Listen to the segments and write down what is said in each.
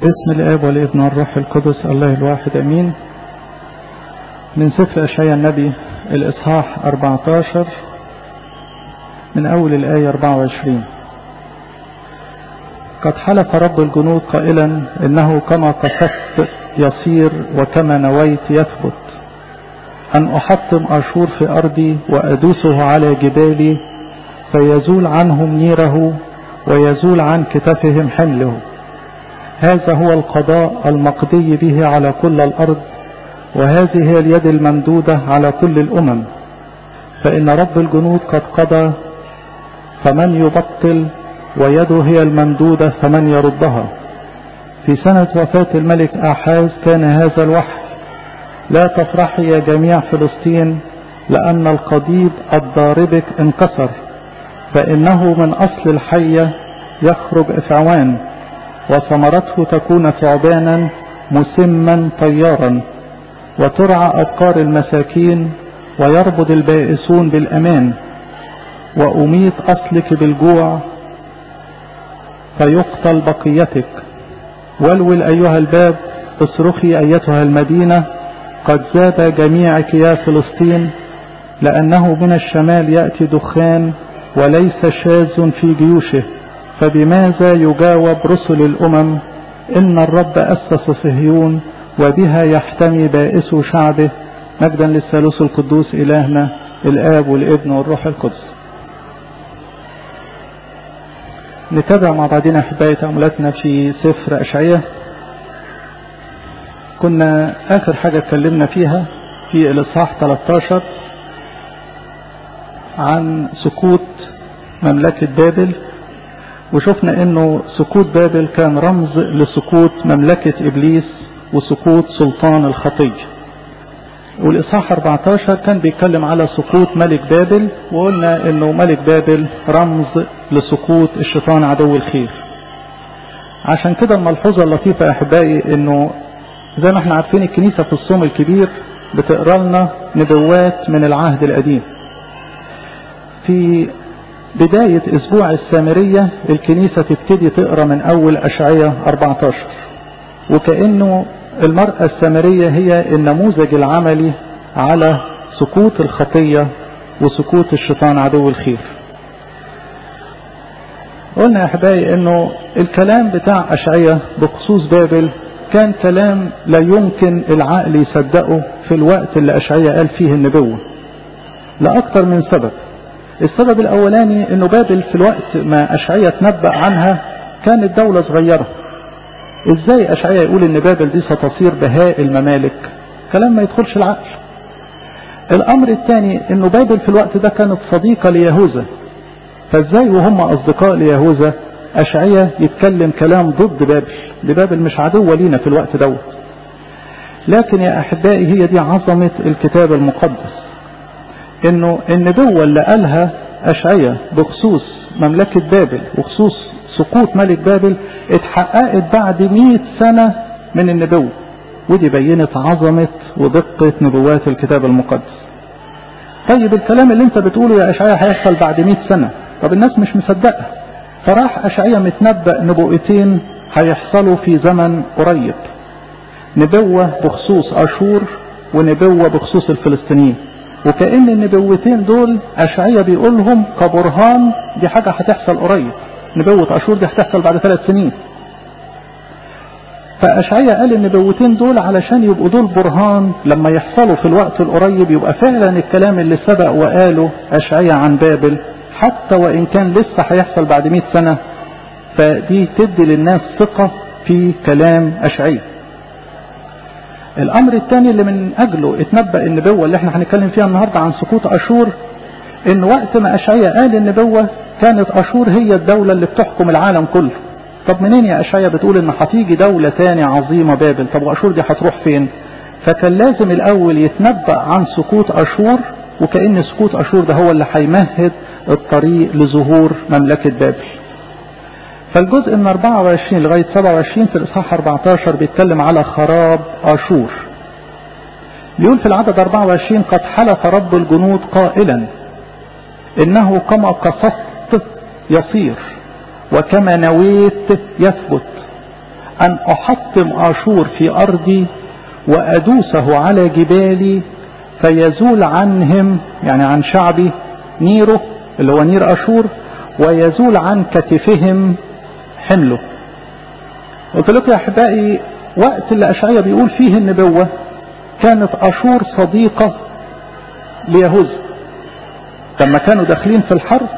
باسم الاب والابن والروح القدس الله الواحد امين من سفر اشعياء النبي الاصحاح 14 من اول الايه 24 قد حلف رب الجنود قائلا انه كما قصدت يصير وكما نويت يثبت ان احطم اشور في ارضي وادوسه على جبالي فيزول عنهم نيره ويزول عن كتفهم حمله هذا هو القضاء المقضي به على كل الأرض وهذه هي اليد الممدودة على كل الأمم فإن رب الجنود قد قضى فمن يبطل ويده هي الممدودة فمن يردها في سنة وفاة الملك أحاز كان هذا الوحي لا تفرحي يا جميع فلسطين لأن القضيب الضاربك انكسر فإنه من أصل الحية يخرج إفعوان وثمرته تكون ثعبانا مسما طيارا وترعى أبقار المساكين ويربض البائسون بالأمان وأميت أصلك بالجوع فيقتل بقيتك ولول أيها الباب اصرخي أيتها المدينة قد زاد جميعك يا فلسطين لأنه من الشمال يأتي دخان وليس شاذ في جيوشه فبماذا يجاوب رسل الأمم إن الرب أسس صهيون وبها يحتمي بائس شعبه مجدا للثالوث القدوس إلهنا الآب والابن والروح القدس نتابع مع بعضنا أحبائي تأملاتنا في سفر أشعية كنا آخر حاجة اتكلمنا فيها في الإصحاح 13 عن سقوط مملكة بابل وشفنا انه سقوط بابل كان رمز لسقوط مملكة ابليس وسقوط سلطان الخطية والاصحاح 14 كان بيتكلم على سقوط ملك بابل وقلنا انه ملك بابل رمز لسقوط الشيطان عدو الخير عشان كده الملحوظة اللطيفة يا احبائي انه زي ما احنا عارفين الكنيسة في الصوم الكبير بتقرا لنا نبوات من العهد القديم في بداية أسبوع السامرية الكنيسة تبتدي تقرأ من أول أشعية 14 وكأنه المرأة السامرية هي النموذج العملي على سقوط الخطية وسقوط الشيطان عدو الخير قلنا يا أحبائي أنه الكلام بتاع أشعية بخصوص بابل كان كلام لا يمكن العقل يصدقه في الوقت اللي أشعية قال فيه النبوة لأكثر من سبب السبب الاولاني انه بابل في الوقت ما اشعية تنبأ عنها كانت دولة صغيرة ازاي اشعية يقول ان بابل دي ستصير بهاء الممالك كلام ما يدخلش العقل الامر الثاني انه بابل في الوقت ده كانت صديقة ليهوذا فازاي وهم اصدقاء ليهوذا اشعية يتكلم كلام ضد بابل دي بابل مش عدوة لينا في الوقت دوت لكن يا احبائي هي دي عظمة الكتاب المقدس انه النبوة اللي قالها اشعية بخصوص مملكة بابل وخصوص سقوط ملك بابل اتحققت بعد مئة سنة من النبوة ودي بينت عظمة ودقة نبوات الكتاب المقدس طيب الكلام اللي انت بتقوله يا اشعية هيحصل بعد مئة سنة طب الناس مش مصدقة فراح اشعية متنبأ نبوءتين هيحصلوا في زمن قريب نبوة بخصوص اشور ونبوة بخصوص الفلسطينيين وكأن النبوتين دول أشعية بيقولهم كبرهان دي حاجة هتحصل قريب نبوة أشور دي هتحصل بعد ثلاث سنين فأشعية قال النبوتين دول علشان يبقوا دول برهان لما يحصلوا في الوقت القريب يبقى فعلا الكلام اللي سبق وقاله أشعية عن بابل حتى وإن كان لسه هيحصل بعد 100 سنة فدي تدي للناس ثقة في كلام أشعية الامر الثاني اللي من اجله اتنبأ النبوة اللي احنا هنتكلم فيها النهاردة عن سقوط اشور ان وقت ما اشعيا قال النبوة كانت اشور هي الدولة اللي بتحكم العالم كله طب منين يا اشعيا بتقول ان هتيجي دولة تاني عظيمة بابل طب واشور دي هتروح فين فكان لازم الاول يتنبأ عن سقوط اشور وكأن سقوط اشور ده هو اللي هيمهد الطريق لظهور مملكة بابل فالجزء من 24 لغاية 27 في الإصحاح 14 بيتكلم على خراب أشور بيقول في العدد 24 قد حلف رب الجنود قائلا إنه كما قصدت يصير وكما نويت يثبت أن أحطم آشور في أرضي وأدوسه على جبالي فيزول عنهم يعني عن شعبي نيره اللي هو نير أشور ويزول عن كتفهم حمله قلت لكم يا أحبائي وقت اللي أشعيا بيقول فيه النبوة كانت أشور صديقة ليهوذا لما كانوا داخلين في الحرب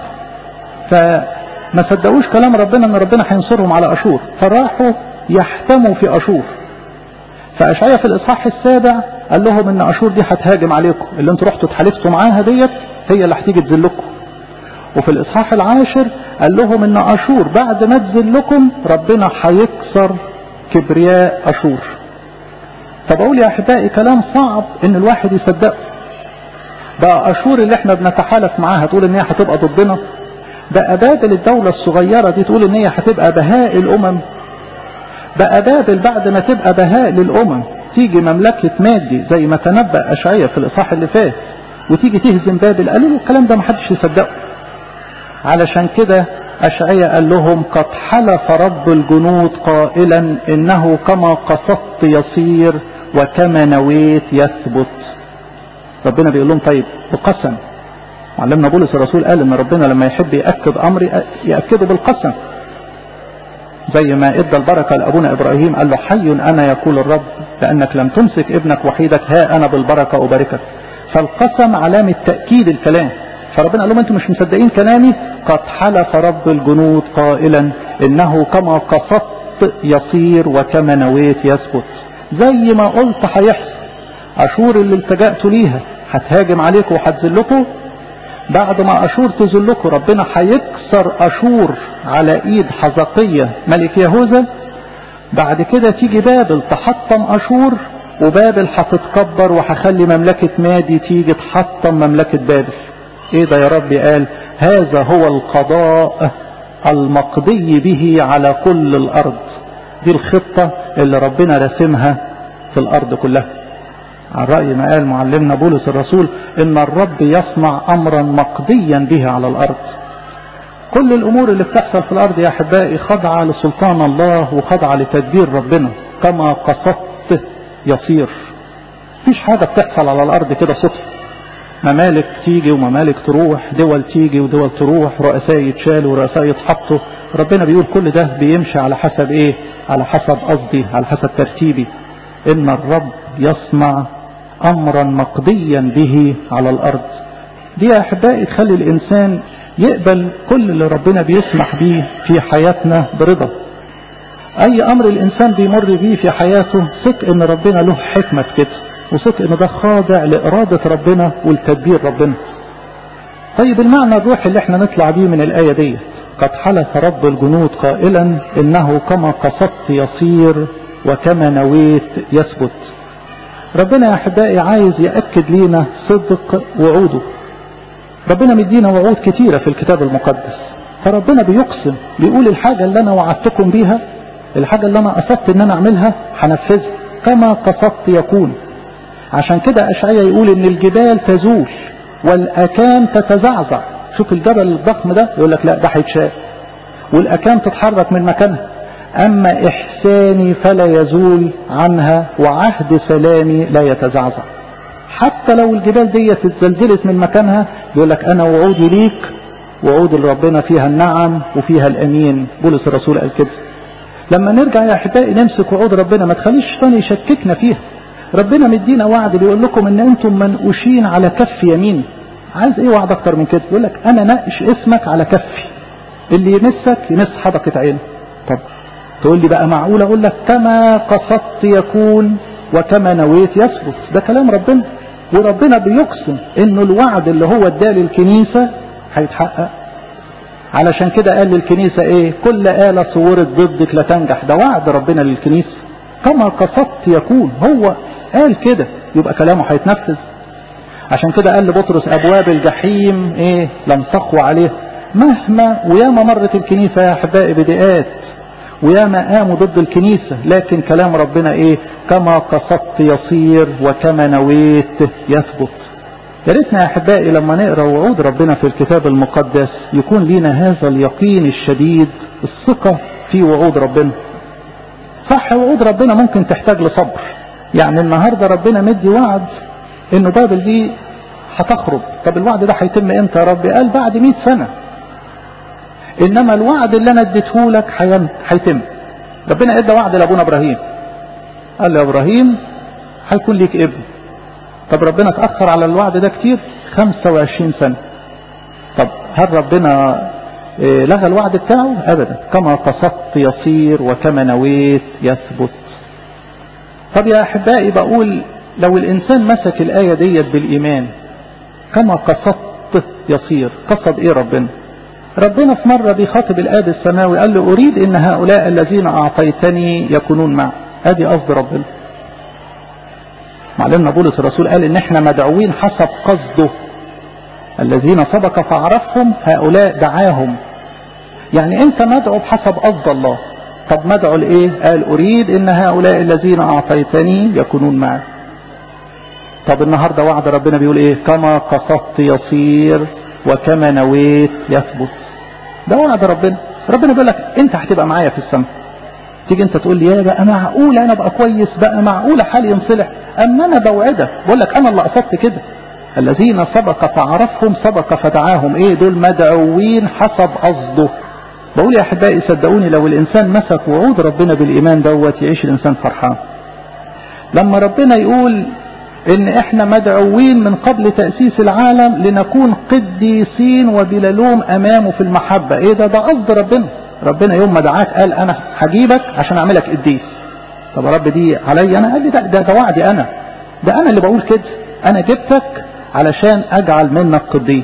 فما صدقوش كلام ربنا ان ربنا هينصرهم على اشور فراحوا يحتموا في اشور فاشعيا في الاصحاح السابع قال لهم ان اشور دي هتهاجم عليكم اللي انتوا رحتوا اتحالفتوا معاها ديت هي اللي هتيجي تذلكم وفي الاصحاح العاشر قال لهم ان اشور بعد ما تذلكم ربنا هيكسر كبرياء اشور طب اقول يا احبائي كلام صعب ان الواحد يصدقه بقى اشور اللي احنا بنتحالف معاها تقول ان هي هتبقى ضدنا بقى بابل الدولة الصغيرة دي تقول ان هي هتبقى بهاء الامم بقى بابل بعد ما تبقى بهاء للامم تيجي مملكة مادي زي ما تنبأ اشعيا في الاصحاح اللي فات وتيجي تهزم بابل قالوا له الكلام ده محدش يصدقه علشان كده أشعية قال لهم قد حلف رب الجنود قائلا إنه كما قصدت يصير وكما نويت يثبت ربنا بيقول لهم طيب بقسم معلمنا بولس الرسول قال ان ربنا لما يحب يأكد امر يأكده بالقسم زي ما ادى البركة لابونا ابراهيم قال له حي انا يقول الرب لانك لم تمسك ابنك وحيدك ها انا بالبركة اباركك فالقسم علامة تأكيد الكلام فربنا قال لهم انتم مش مصدقين كلامي قد حلف رب الجنود قائلا انه كما قصدت يصير وكما نويت يثبت زي ما قلت هيحصل اشور اللي التجأتوا ليها هتهاجم عليكم وهتذلكم بعد ما اشور تذلكم ربنا هيكسر اشور على ايد حزقية ملك يهوذا بعد كده تيجي بابل تحطم اشور وبابل هتتكبر وهخلي مملكة مادي تيجي تحطم مملكة بابل ايه ده يا ربي قال هذا هو القضاء المقضي به على كل الارض دي الخطة اللي ربنا رسمها في الارض كلها على رأي ما قال معلمنا بولس الرسول ان الرب يصنع امرا مقضيا به على الارض كل الامور اللي بتحصل في الارض يا احبائي خاضعة لسلطان الله وخاضعة لتدبير ربنا كما قصدت يصير مفيش حاجة بتحصل على الارض كده صدفة ممالك تيجي وممالك تروح دول تيجي ودول تروح رؤساء يتشالوا ورؤساء يتحطوا ربنا بيقول كل ده بيمشي على حسب ايه على حسب قصدي على حسب ترتيبي ان الرب يصنع امرا مقضيا به على الارض دي يا احبائي تخلي الانسان يقبل كل اللي ربنا بيسمح بيه في حياتنا برضا اي امر الانسان بيمر بيه في حياته ثق ان ربنا له حكمة في كده وثق ان ده خاضع لارادة ربنا ولتدبير ربنا طيب المعنى الروحي اللي احنا نطلع بيه من الاية دي قد حلف رب الجنود قائلا انه كما قصدت يصير وكما نويت يثبت ربنا يا احبائي عايز يأكد لينا صدق وعوده ربنا مدينا وعود كتيرة في الكتاب المقدس فربنا بيقسم بيقول الحاجة اللي انا وعدتكم بيها الحاجة اللي انا قصدت ان انا اعملها هنفذها كما قصدت يكون عشان كده اشعيا يقول ان الجبال تزول والاكام تتزعزع شوف الجبل الضخم ده يقول لك لا ده هيتشال والاكام تتحرك من مكانها اما احساني فلا يزول عنها وعهد سلامي لا يتزعزع حتى لو الجبال دي اتزلزلت من مكانها يقول لك انا وعودي ليك وعود ربنا فيها النعم وفيها الامين بولس الرسول قال كده لما نرجع يا احبائي نمسك وعود ربنا ما تخليش الشيطان يشككنا فيها ربنا مدينا وعد بيقول لكم ان انتم منقوشين على كف يمين عايز ايه وعد اكتر من كده يقول لك انا ناقش اسمك على كفي اللي يمسك يمس حدقة عينه طب تقول لي بقى معقول اقول لك كما قصدت يكون وكما نويت يثبت ده كلام ربنا وربنا بيقسم انه الوعد اللي هو اداه للكنيسة هيتحقق علشان كده قال للكنيسة ايه كل آلة صورت ضدك لا تنجح ده وعد ربنا للكنيسة كما قصدت يكون هو قال كده يبقى كلامه هيتنفذ عشان كده قال لبطرس ابواب الجحيم ايه لم تقوى عليه مهما وياما مرت الكنيسة يا احبائي بدقات وياما قاموا ضد الكنيسة لكن كلام ربنا ايه كما قصدت يصير وكما نويت يثبت يا ريتنا يا احبائي لما نقرا وعود ربنا في الكتاب المقدس يكون لنا هذا اليقين الشديد الثقة في وعود ربنا صح وعود ربنا ممكن تحتاج لصبر يعني النهاردة ربنا مدي وعد انه بابل دي هتخرب طب الوعد ده هيتم امتى يا رب قال بعد 100 سنة انما الوعد اللي انا اديته لك هيتم ربنا ادى وعد لابونا ابراهيم قال له يا ابراهيم هيكون ليك ابن طب ربنا اتأخر على الوعد ده كتير 25 سنة طب هل ربنا لغى الوعد بتاعه ابدا كما قصدت يصير وكما نويت يثبت طب يا احبائي بقول لو الانسان مسك الايه ديت بالايمان كما قصدت يصير قصد ايه ربنا ربنا في مرة بيخاطب الآب السماوي قال له أريد إن هؤلاء الذين أعطيتني يكونون معي أدي قصد ربنا معلمنا بولس الرسول قال إن إحنا مدعوين حسب قصده الذين سبق فعرفهم هؤلاء دعاهم يعني أنت مدعو بحسب قصد الله طب مدعو لإيه قال أريد إن هؤلاء الذين أعطيتني يكونون معي طب النهاردة وعد ربنا بيقول إيه كما قصدت يصير وكما نويت يثبت ده وعد ربنا ربنا بيقول لك انت هتبقى معايا في السماء تيجي انت تقول لي يا بقى معقول انا ابقى كويس بقى معقول حالي ينصلح اما انا بوعدك بقول لك انا اللي قصدت كده الذين سبق فعرفهم سبق فدعاهم ايه دول مدعوين حسب قصده بقول يا احبائي صدقوني لو الانسان مسك وعود ربنا بالايمان دوت يعيش الانسان فرحان لما ربنا يقول ان احنا مدعوين من قبل تأسيس العالم لنكون قديسين وبلا لوم امامه في المحبة ايه ده ده قصد ربنا ربنا يوم ما دعاك قال انا هجيبك عشان اعملك قديس طب يا رب دي عليا انا قال لي ده, ده, ده وعدي انا ده انا اللي بقول كده انا جبتك علشان اجعل منك قديس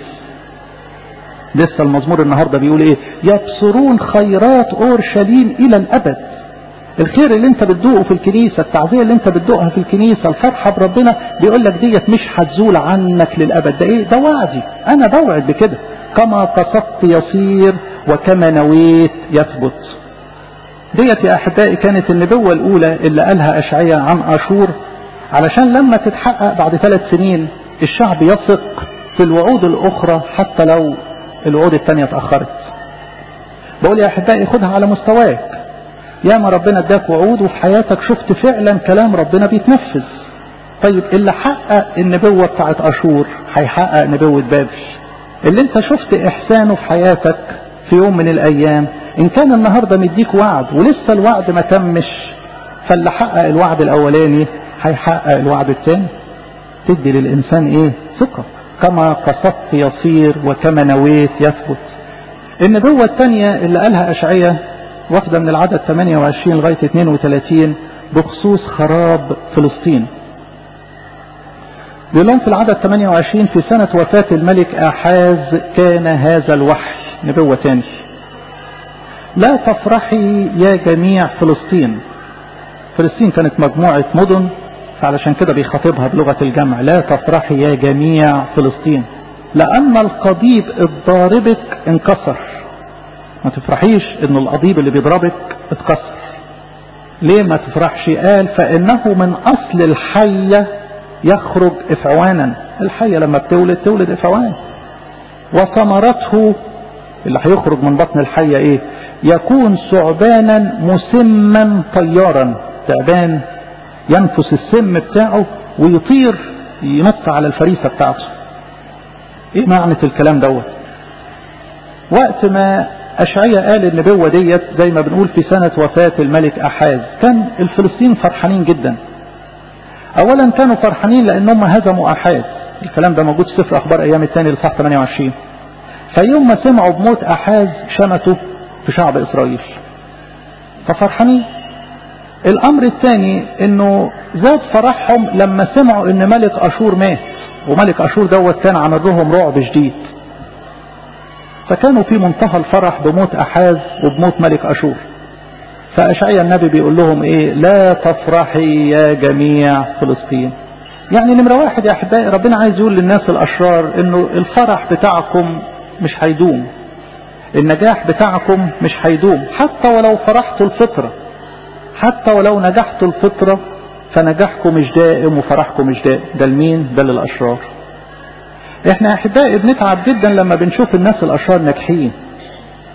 لسه المزمور النهاردة بيقول ايه يبصرون خيرات اورشليم الى الابد الخير اللي انت بتدوقه في الكنيسة التعزية اللي انت بتدوقها في الكنيسة الفرحة بربنا بيقول لك ديت مش هتزول عنك للأبد ده ايه ده وعدي انا بوعد بكده كما قصدت يصير وكما نويت يثبت ديت يا احبائي كانت النبوة الاولى اللي قالها اشعياء عن اشور علشان لما تتحقق بعد ثلاث سنين الشعب يثق في الوعود الاخرى حتى لو الوعود الثانية اتأخرت بقول يا احبائي خدها على مستواك ياما ربنا اداك وعود وفي حياتك شفت فعلا كلام ربنا بيتنفذ طيب اللي حقق النبوة بتاعت أشور هيحقق نبوة بابل اللي انت شفت إحسانه في حياتك في يوم من الأيام إن كان النهاردة مديك وعد ولسه الوعد ما تمش فاللي حقق الوعد الأولاني هيحقق الوعد الثاني تدي للإنسان إيه ثقة كما قصدت يصير وكما نويت يثبت النبوة الثانية اللي قالها أشعية واخدة من العدد 28 لغاية 32 بخصوص خراب فلسطين بيقول لهم في العدد 28 في سنة وفاة الملك آحاز كان هذا الوحي نبوة تاني لا تفرحي يا جميع فلسطين فلسطين كانت مجموعة مدن فعلشان كده بيخاطبها بلغة الجمع لا تفرحي يا جميع فلسطين لأن القضيب الضاربك انكسر ما تفرحيش ان القضيب اللي بيضربك اتكسر ليه ما تفرحش قال فانه من اصل الحية يخرج افعوانا الحية لما بتولد تولد افعوان وثمرته اللي هيخرج من بطن الحية ايه يكون ثعبانا مسما طيارا تعبان ينفس السم بتاعه ويطير ينط على الفريسة بتاعته ايه معنى الكلام دوت وقت ما أشعية قال النبوة ديت زي ما بنقول في سنة وفاة الملك أحاز كان الفلسطين فرحانين جدا أولا كانوا فرحانين لأنهم هزموا أحاز الكلام ده موجود في سفر أخبار أيام الثاني لصح 28 فيوم ما سمعوا بموت أحاز شمتوا في شعب إسرائيل ففرحانين الأمر الثاني أنه زاد فرحهم لما سمعوا أن ملك أشور مات وملك أشور دوت كان عمل لهم رعب شديد فكانوا في منتهى الفرح بموت أحاز وبموت ملك أشور فأشعيا النبي بيقول لهم إيه لا تفرحي يا جميع فلسطين يعني نمرة واحد يا أحبائي ربنا عايز يقول للناس الأشرار إنه الفرح بتاعكم مش هيدوم النجاح بتاعكم مش هيدوم حتى ولو فرحتوا الفطرة حتى ولو نجحتوا الفطرة فنجاحكم مش دائم وفرحكم مش دائم ده لمين ده للأشرار احنا احبائي بنتعب جدا لما بنشوف الناس الاشرار ناجحين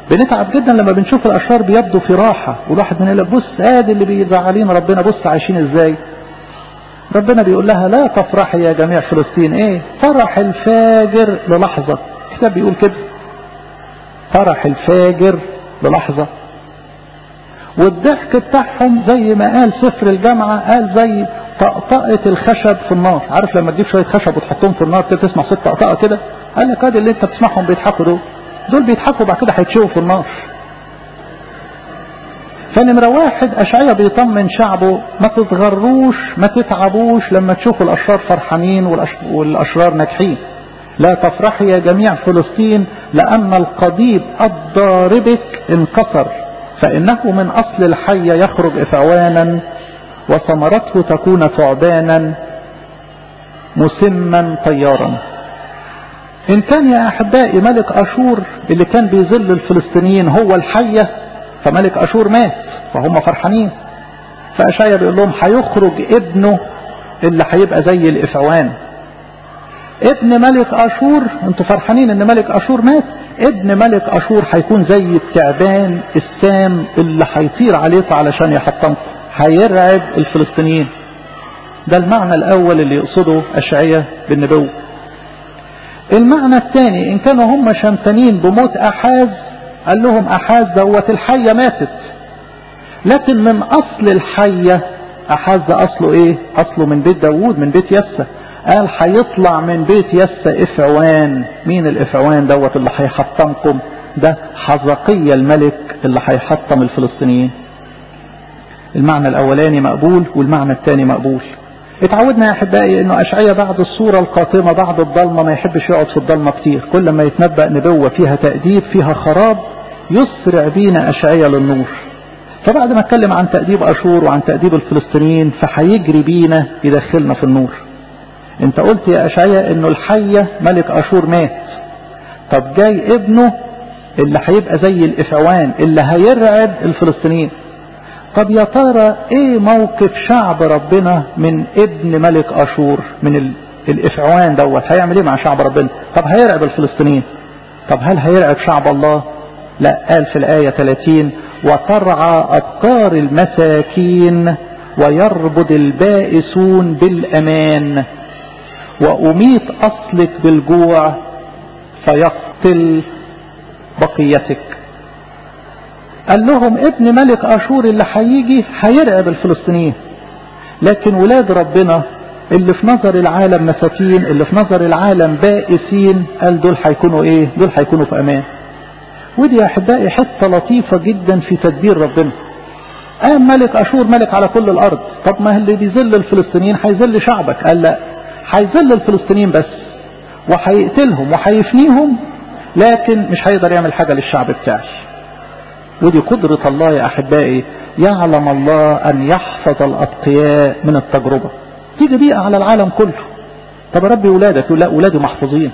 بنتعب جدا لما بنشوف الاشرار بيبدوا في راحة والواحد من يقول بص ادي اللي بيزعلين ربنا بص عايشين ازاي ربنا بيقول لها لا تفرحي يا جميع فلسطين ايه فرح الفاجر للحظة الكتاب بيقول كده فرح الفاجر للحظة والضحك بتاعهم زي ما قال سفر الجامعة قال زي طقطقة الخشب في النار عارف لما تجيب شوية خشب وتحطهم في النار كده تسمع صوت طقطقة كده قال لك ادي اللي انت بتسمعهم بيضحكوا دول دول بيضحكوا بعد كده هيتشووا في النار فنمرة واحد أشعية بيطمن شعبه ما تتغروش ما تتعبوش لما تشوفوا الأشرار فرحانين والأشرار ناجحين لا تفرحي يا جميع فلسطين لأن القضيب الضاربك انكسر فإنه من أصل الحية يخرج إفعوانا وثمرته تكون ثعبانا مسما طيارا إن كان يا أحبائي ملك أشور اللي كان بيذل الفلسطينيين هو الحية فملك أشور مات فهم فرحانين فأشعيا بيقول لهم هيخرج ابنه اللي هيبقى زي الإفعوان ابن ملك أشور انتوا فرحانين ان ملك أشور مات ابن ملك أشور هيكون زي التعبان السام اللي هيطير عليكم علشان يحطمكم هيرعب الفلسطينيين ده المعنى الأول اللي يقصده أشعية بالنبوة المعنى الثاني إن كانوا هم شمتانين بموت أحاز قال لهم أحاز دوت الحية ماتت لكن من أصل الحية أحاز ده أصله إيه أصله من بيت داوود من بيت يسى قال هيطلع من بيت يسى إفعوان مين الإفعوان دوت اللي هيحطمكم ده حزقية الملك اللي هيحطم الفلسطينيين المعنى الأولاني مقبول والمعنى الثاني مقبول اتعودنا يا احبائي انه اشعيا بعد الصورة القاتمة بعد الضلمة ما يحبش يقعد في الضلمة كتير كل ما يتنبأ نبوة فيها تأديب فيها خراب يسرع بينا اشعيا للنور فبعد ما اتكلم عن تأديب اشور وعن تأديب الفلسطينيين فهيجري بينا يدخلنا في النور انت قلت يا اشعيا انه الحية ملك اشور مات طب جاي ابنه اللي هيبقى زي الافعوان اللي هيرعب الفلسطينيين طب يا ترى ايه موقف شعب ربنا من ابن ملك اشور من الافعوان دوت هيعمل ايه مع شعب ربنا طب هيرعب الفلسطينيين طب هل هيرعب شعب الله لا قال في الآية 30 وترعى أبكار المساكين ويربض البائسون بالأمان وأميت أصلك بالجوع فيقتل بقيتك قال لهم ابن ملك أشور اللي هيجي هيرعب الفلسطينيين لكن ولاد ربنا اللي في نظر العالم مساكين اللي في نظر العالم بائسين قال دول هيكونوا ايه دول هيكونوا في امان ودي يا احبائي حته لطيفه جدا في تدبير ربنا قام ملك اشور ملك على كل الارض طب ما اللي بيذل الفلسطينيين هيذل شعبك قال لا هيذل الفلسطينيين بس وهيقتلهم وهيفنيهم لكن مش هيقدر يعمل حاجه للشعب بتاعي ودي قدرة الله يا أحبائي يعلم الله أن يحفظ الأتقياء من التجربة تيجي بيئة على العالم كله طب ربي ولادك يقول لا ولادي محفوظين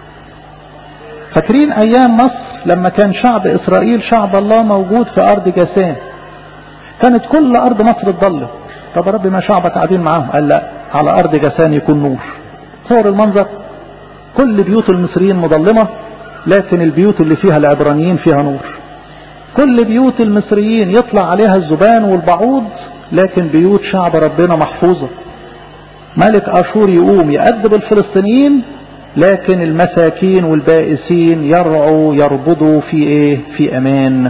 فاكرين أيام مصر لما كان شعب إسرائيل شعب الله موجود في أرض جاسان كانت كل أرض مصر تضلم طب ربي ما شعبك قاعدين معاهم قال لا على أرض جاسان يكون نور تصور المنظر كل بيوت المصريين مظلمة لكن البيوت اللي فيها العبرانيين فيها نور كل بيوت المصريين يطلع عليها الزبان والبعوض لكن بيوت شعب ربنا محفوظة ملك أشور يقوم يأدب الفلسطينيين لكن المساكين والبائسين يرعوا يربضوا في ايه في امان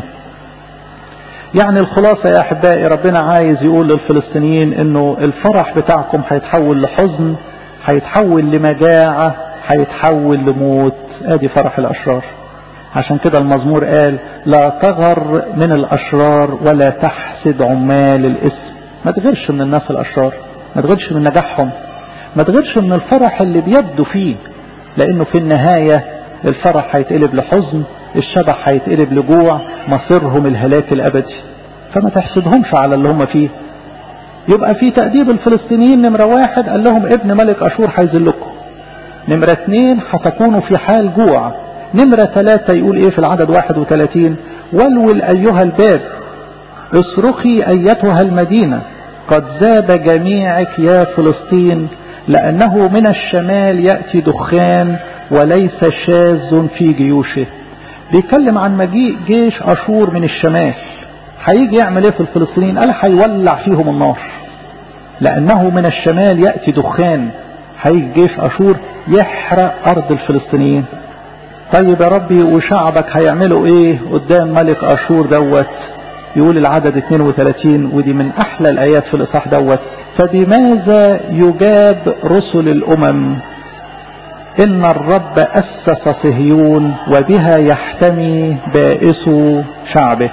يعني الخلاصة يا احبائي ربنا عايز يقول للفلسطينيين انه الفرح بتاعكم هيتحول لحزن هيتحول لمجاعة هيتحول لموت ادي فرح الاشرار عشان كده المزمور قال لا تغر من الاشرار ولا تحسد عمال الاسم ما تغيرش من الناس الاشرار ما تغيرش من نجاحهم ما تغيرش من الفرح اللي بيبدو فيه لانه في النهاية الفرح هيتقلب لحزن الشبح هيتقلب لجوع مصيرهم الهلاك الابدي فما تحسدهمش على اللي هم فيه يبقى في تأديب الفلسطينيين نمرة واحد قال لهم ابن ملك أشور هيذلكم نمرة اثنين هتكونوا في حال جوع نمرة ثلاثة يقول ايه في العدد 31 ولول ايها الباب اصرخي ايتها المدينة قد زاد جميعك يا فلسطين لانه من الشمال يأتي دخان وليس شاذ في جيوشه بيتكلم عن مجيء جيش أشور من الشمال هيجي يعمل ايه في الفلسطينيين قال هيولع فيهم النار لأنه من الشمال يأتي دخان هيجي جيش أشور يحرق أرض الفلسطينيين طيب يا ربي وشعبك هيعملوا ايه قدام ملك أشور دوت يقول العدد 32 ودي من أحلى الآيات في الإصحاح دوت فبماذا يجاب رسل الأمم إن الرب أسس صهيون وبها يحتمي بائس شعبه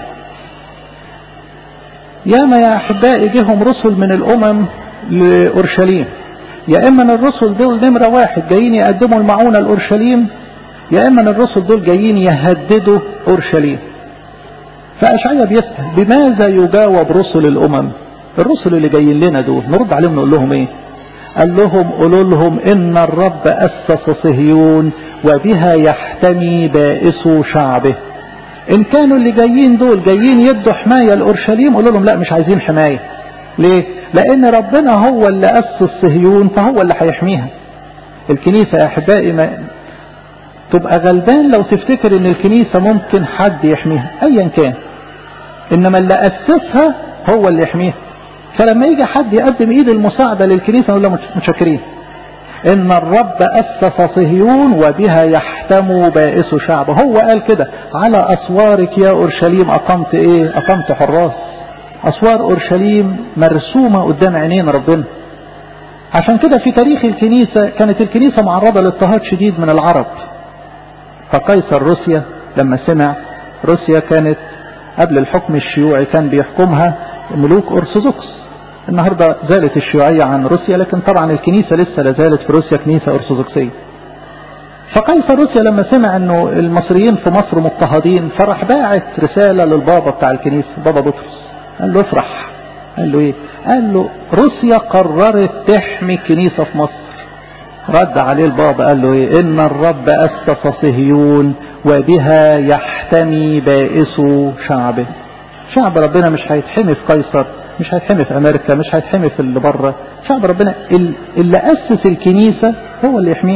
ياما يا أحبائي جهم رسل من الأمم لأورشليم يا إما الرسل دول نمرة واحد جايين يقدموا المعونة لأورشليم يا إما الرسل دول جايين يهددوا أورشليم فأشعيا بيسأل بماذا يجاوب رسل الأمم الرسل اللي جايين لنا دول نرد عليهم نقول لهم ايه قال لهم قولوا لهم ان الرب اسس صهيون وبها يحتمي بائس شعبه ان كانوا اللي جايين دول جايين يدوا حماية لأورشليم قولوا لهم لا مش عايزين حماية ليه لان ربنا هو اللي اسس صهيون فهو اللي هيحميها الكنيسة يا احبائي ما تبقى غلبان لو تفتكر ان الكنيسة ممكن حد يحميها ايا كان انما اللي اسسها هو اللي يحميها فلما يجي حد يقدم ايد المساعدة للكنيسة نقول له متشكرين ان الرب اسس صهيون وبها يحتم بائس شعبه هو قال كده على اسوارك يا اورشليم اقمت ايه اقمت حراس اسوار اورشليم مرسومة قدام عينين ربنا عشان كده في تاريخ الكنيسة كانت الكنيسة معرضة لاضطهاد شديد من العرب فقيصر روسيا لما سمع روسيا كانت قبل الحكم الشيوعي كان بيحكمها ملوك أرثوذكس النهاردة زالت الشيوعية عن روسيا لكن طبعا الكنيسة لسه لازالت في روسيا كنيسة أرثوذكسية فقيصر روسيا لما سمع انه المصريين في مصر مضطهدين فراح باعت رسالة للبابا بتاع الكنيسة بابا بطرس قال له افرح قال له ايه قال له روسيا قررت تحمي الكنيسة في مصر رد عليه البابا قال له ايه ان الرب اسس صهيون وبها يحتمي بائس شعبه شعب ربنا مش هيتحمي في قيصر مش هيتحمي في امريكا مش هيتحمي في اللي بره شعب ربنا اللي اسس الكنيسة هو اللي يحميه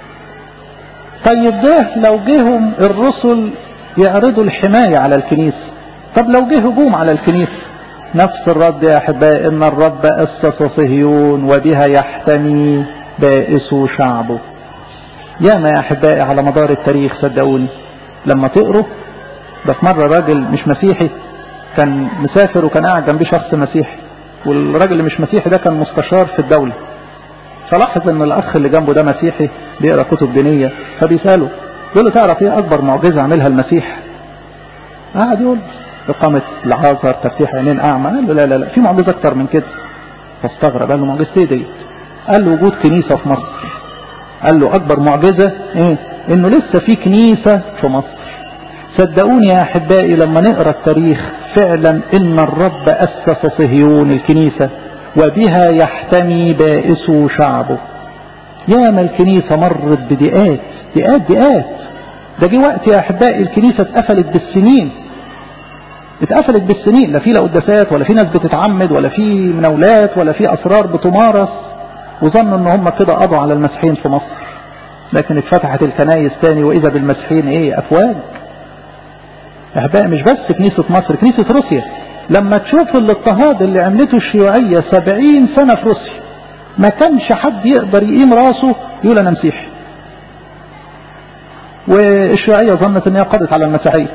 طيب ده لو جيهم الرسل يعرضوا الحماية على الكنيسة طب لو جه هجوم على الكنيسة نفس الرد يا احبائي ان الرب اسس صهيون وبها يحتمي بائس شعبه ياما يا احبائي على مدار التاريخ صدقوني لما تقروا ده في مرة راجل مش مسيحي كان مسافر وكان قاعد جنبيه شخص مسيحي والراجل اللي مش مسيحي ده كان مستشار في الدولة فلاحظ ان الاخ اللي جنبه ده مسيحي بيقرا كتب دينية فبيساله يقول له تعرف ايه اكبر معجزة عملها المسيح قاعد يقول اقامة العازر تفتيح عينين اعمى قال له لا لا لا في معجزة اكتر من كده فاستغرب قال له معجزة ايه دي قال له وجود كنيسة في مصر قال له اكبر معجزة ايه انه لسه في كنيسة في مصر صدقوني يا احبائي لما نقرا التاريخ فعلا ان الرب اسس صهيون الكنيسة وبها يحتمي بائس شعبه ياما الكنيسة مرت بدقات دقات دقات ده جه وقت يا احبائي الكنيسة اتقفلت بالسنين اتقفلت بالسنين لا في لا قداسات ولا في ناس بتتعمد ولا في مناولات ولا في اسرار بتمارس وظنوا ان هم كده قضوا على المسيحيين في مصر لكن اتفتحت الكنايس تاني واذا بالمسيحيين ايه افواج احبائي مش بس كنيسة مصر كنيسة روسيا لما تشوف الاضطهاد اللي عملته الشيوعية سبعين سنة في روسيا ما كانش حد يقدر يقيم راسه يقول انا مسيحي والشيوعية ظنت ان هي قضت على المسيحية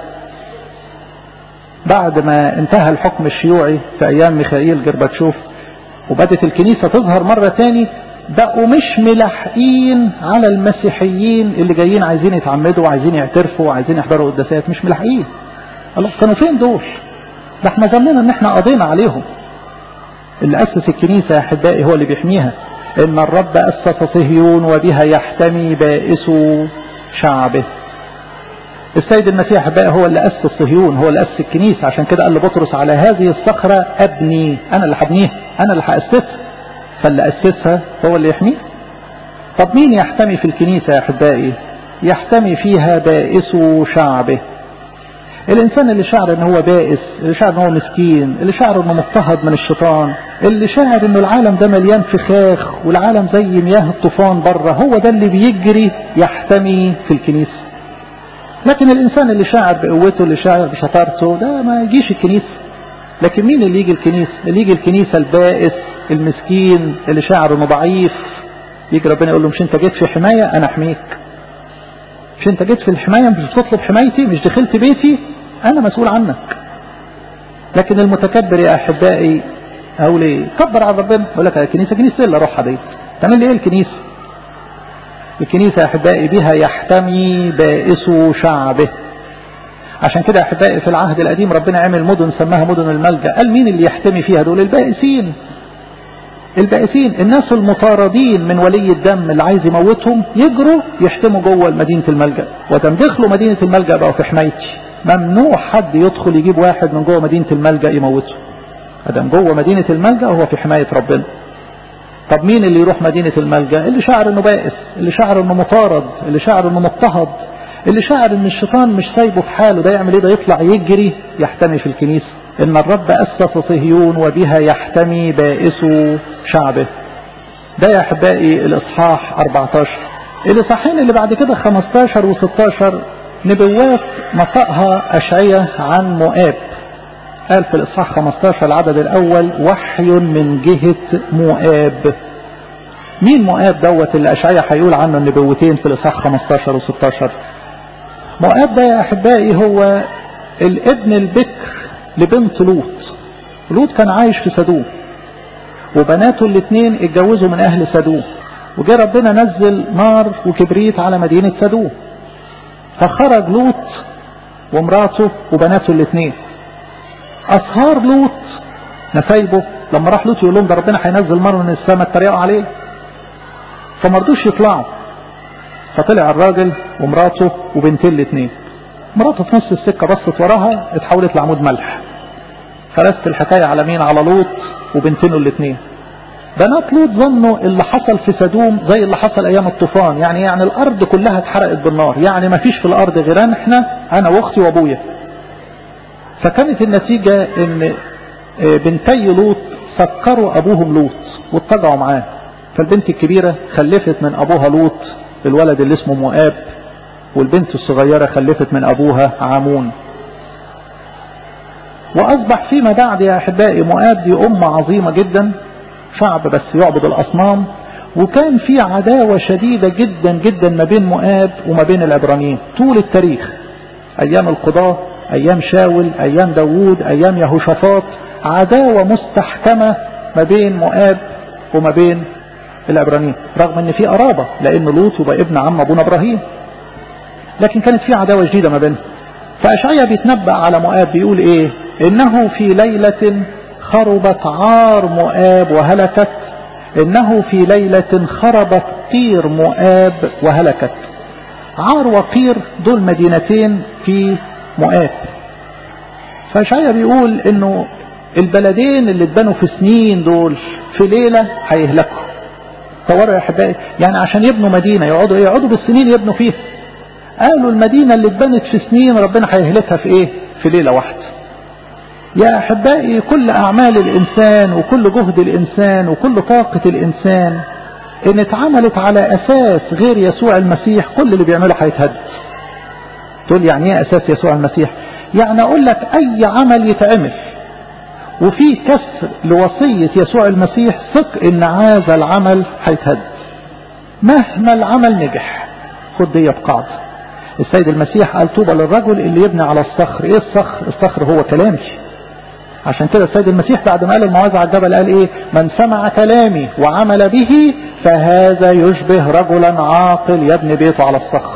بعد ما انتهى الحكم الشيوعي في ايام ميخائيل جرباتشوف وبدت الكنيسة تظهر مرة تاني بقوا مش ملاحقين على المسيحيين اللي جايين عايزين يتعمدوا وعايزين يعترفوا وعايزين يحضروا قداسات مش ملاحقين الله كانوا فين دول ده احنا ظننا ان احنا قضينا عليهم اللي اسس الكنيسة يا احبائي هو اللي بيحميها ان الرب اسس صهيون وبها يحتمي بائس شعبه السيد المسيح احبائي هو اللي اسس صهيون هو اللي اسس الكنيسة عشان كده قال لبطرس على هذه الصخرة ابني انا اللي هبنيها انا اللي هاسسها فاللي اسسها هو اللي يحميها طب مين يحتمي في الكنيسة يا احبائي يحتمي فيها بائس شعبه الانسان اللي شعر ان هو بائس اللي شعر ان هو مسكين اللي شعر انه مضطهد من الشيطان اللي شعر انه العالم ده مليان فخاخ والعالم زي مياه الطوفان بره هو ده اللي بيجري يحتمي في الكنيسة لكن الإنسان اللي شاعر بقوته اللي شاعر بشطارته ده ما يجيش الكنيسة لكن مين اللي يجي الكنيسة اللي يجي الكنيسة البائس المسكين اللي شاعر انه ضعيف يجي ربنا يقول له مش انت جيت في حماية انا احميك مش انت جيت في الحماية مش بتطلب حمايتي مش دخلت بيتي انا مسؤول عنك لكن المتكبر يا احبائي اقول ايه كبر على ربنا يقول لك الكنيسة كنيسة الا روحها دي تعمل لي ايه الكنيسة الكنيسة يا احبائي بها يحتمي بائس شعبه عشان كده يا احبائي في العهد القديم ربنا عمل مدن سماها مدن الملجأ قال مين اللي يحتمي فيها دول البائسين البائسين الناس المطاردين من ولي الدم اللي عايز يموتهم يجروا يحتموا جوه مدينة الملجأ ودم دخلوا مدينة الملجأ بقوا في حمايتي ممنوع حد يدخل يجيب واحد من جوه مدينة الملجأ يموته ادم جوه مدينة الملجأ هو في حماية ربنا طب مين اللي يروح مدينة الملجأ اللي شعر انه بائس اللي شعر انه مطارد اللي شعر انه مضطهد اللي شعر ان الشيطان مش سايبه في حاله ده يعمل ايه ده يطلع يجري يحتمي في الكنيسة ان الرب اسس صهيون وبها يحتمي بائس شعبه ده يا احبائي الاصحاح 14 الاصحاحين اللي بعد كده 15 و16 نبوات نطقها اشعية عن مؤاب قال في الاصحاح 15 العدد الاول وحي من جهة مؤاب مين مؤاب دوت اللي اشعية هيقول عنه النبوتين في الاصحاح 15 و16 مؤاب ده يا احبائي هو الابن البكر لبنت لوط لوط كان عايش في سدوم وبناته الاثنين اتجوزوا من اهل سدوم وجه ربنا نزل نار وكبريت على مدينة سدوم فخرج لوط ومراته وبناته الاثنين اسهار لوط نسايبه لما راح لوط يقول لهم ده ربنا هينزل نار من السماء اتريقوا عليه فما رضوش يطلعوا فطلع الراجل ومراته وبنتين الاثنين مراته في نص السكة بصت وراها اتحولت لعمود ملح فرست الحكاية على مين على لوط وبنتينه الاثنين بنات لوط ظنوا اللي حصل في سدوم زي اللي حصل ايام الطوفان يعني يعني الارض كلها اتحرقت بالنار يعني ما فيش في الارض غير احنا انا واختي وابويا فكانت النتيجة ان بنتي لوط سكروا ابوهم لوط واتجعوا معاه فالبنت الكبيرة خلفت من ابوها لوط الولد اللي اسمه مؤاب والبنت الصغيرة خلفت من ابوها عامون واصبح فيما بعد يا احبائي مؤاب دي امة عظيمة جدا شعب بس يعبد الاصنام وكان في عداوة شديدة جدا جدا ما بين مؤاب وما بين العبرانيين طول التاريخ ايام القضاة ايام شاول ايام داوود ايام يهوشافاط عداوة مستحكمة ما بين مؤاب وما بين العبرانيين رغم ان في قرابة لان لوط يبقى ابن عم ابونا ابراهيم لكن كانت في عداوة شديدة ما بينهم فاشعيا بيتنبأ على مؤاب بيقول ايه انه في ليلة خربت عار مؤاب وهلكت انه في ليلة خربت قير مؤاب وهلكت عار وقير دول مدينتين في مؤاب فاشعيا بيقول انه البلدين اللي اتبنوا في سنين دول في ليلة هيهلكوا تصوروا يا احبائي يعني عشان يبنوا مدينة يقعدوا ايه يقعدوا بالسنين يبنوا فيها قالوا المدينة اللي اتبنت في سنين ربنا هيهلكها في ايه في ليلة واحدة يا احبائي كل اعمال الانسان وكل جهد الانسان وكل طاقة الانسان ان اتعملت على اساس غير يسوع المسيح كل اللي بيعمله هيتهد تقول يعني ايه اساس يسوع المسيح يعني اقول لك اي عمل يتعمل وفي كسر لوصية يسوع المسيح ثق ان هذا العمل هيتهد مهما العمل نجح خد دي بقاعدة السيد المسيح قال طوبى للرجل اللي يبني على الصخر ايه الصخر الصخر هو كلامي عشان كده السيد المسيح بعد ما قال الموعظة على الجبل قال ايه من سمع كلامي وعمل به فهذا يشبه رجلا عاقل يبني بيته على الصخر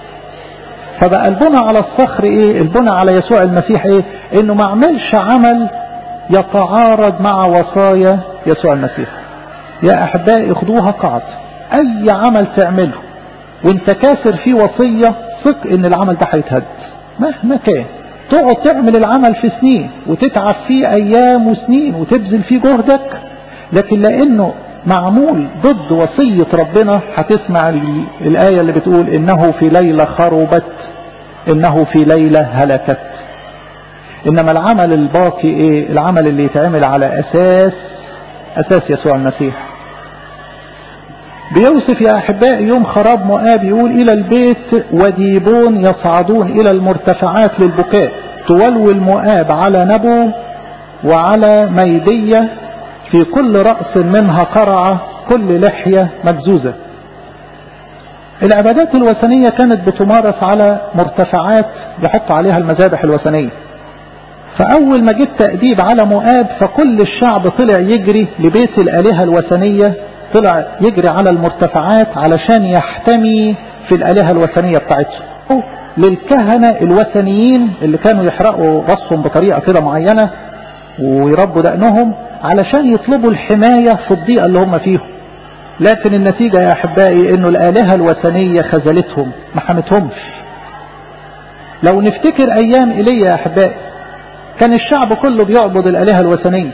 فبقى البنى على الصخر ايه البنى على يسوع المسيح ايه انه ما عملش عمل يتعارض مع وصايا يسوع المسيح يا احبائي اخدوها قاعدة اي عمل تعمله وانت كاسر فيه وصية ثق ان العمل ده هيتهد مهما كان تقعد تعمل العمل في سنين وتتعب فيه ايام وسنين وتبذل فيه جهدك لكن لانه معمول ضد وصية ربنا هتسمع الآية اللي بتقول إنه في ليلة خربت إنه في ليلة هلكت إنما العمل الباقي إيه العمل اللي يتعمل على أساس أساس يسوع المسيح بيوصف يا أحبائي يوم خراب مؤاب يقول إلى البيت وديبون يصعدون إلى المرتفعات للبكاء تولول مؤاب على نبو وعلى ميدية في كل رأس منها قرعة كل لحية مجزوزة العبادات الوثنية كانت بتمارس على مرتفعات يحط عليها المذابح الوثنية فأول ما جه تأديب على مؤاب فكل الشعب طلع يجري لبيت الآلهة الوثنية طلع يجري على المرتفعات علشان يحتمي في الآلهة الوثنية بتاعتهم للكهنة الوثنيين اللي كانوا يحرقوا راسهم بطريقة كده معينة ويربوا دقنهم علشان يطلبوا الحماية في الضيقة اللي هم فيهم لكن النتيجة يا أحبائي أنه الآلهة الوثنية خذلتهم ما حمتهمش لو نفتكر أيام إيليا يا أحبائي كان الشعب كله بيعبد الآلهة الوثنية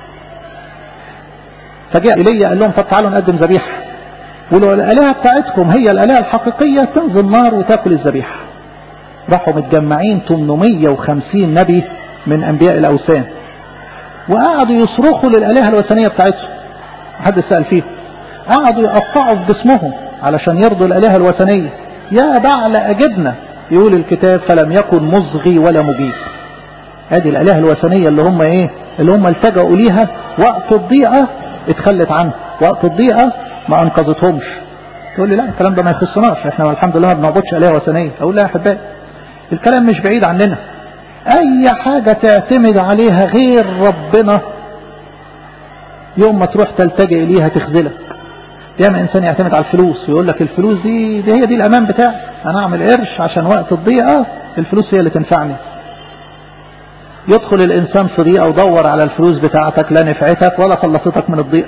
فجاء إيليا قال لهم طب تعالوا نقدم ذبيحة ولو الآلهة بتاعتكم هي الآلهة الحقيقية تنزل نار وتاكل الذبيحة راحوا متجمعين 850 نبي من أنبياء الأوثان وقعدوا يصرخوا للآلهة الوثنية بتاعتهم حد سأل فيهم قعدوا يقطعوا في جسمهم علشان يرضوا الآلهة الوثنية يا بعل أجبنا يقول الكتاب فلم يكن مصغي ولا مجيب هذه الآلهة الوثنية اللي هم ايه اللي هم التجأوا ليها وقت الضيقة اتخلت عنه وقت الضيقة ما انقذتهمش تقول لي لا الكلام ده ما يخصناش احنا الحمد لله ما بنعبدش آلهة وثنية اقول لا يا احبائي الكلام مش بعيد عننا اي حاجة تعتمد عليها غير ربنا يوم ما تروح تلتجئ اليها تخذلك ياما انسان يعتمد على الفلوس يقول لك الفلوس دي, دي هي دي الامان بتاعي انا اعمل قرش عشان وقت الضيقة الفلوس هي اللي تنفعني يدخل الانسان في ضيقة ودور على الفلوس بتاعتك لا نفعتك ولا خلصتك من الضيقة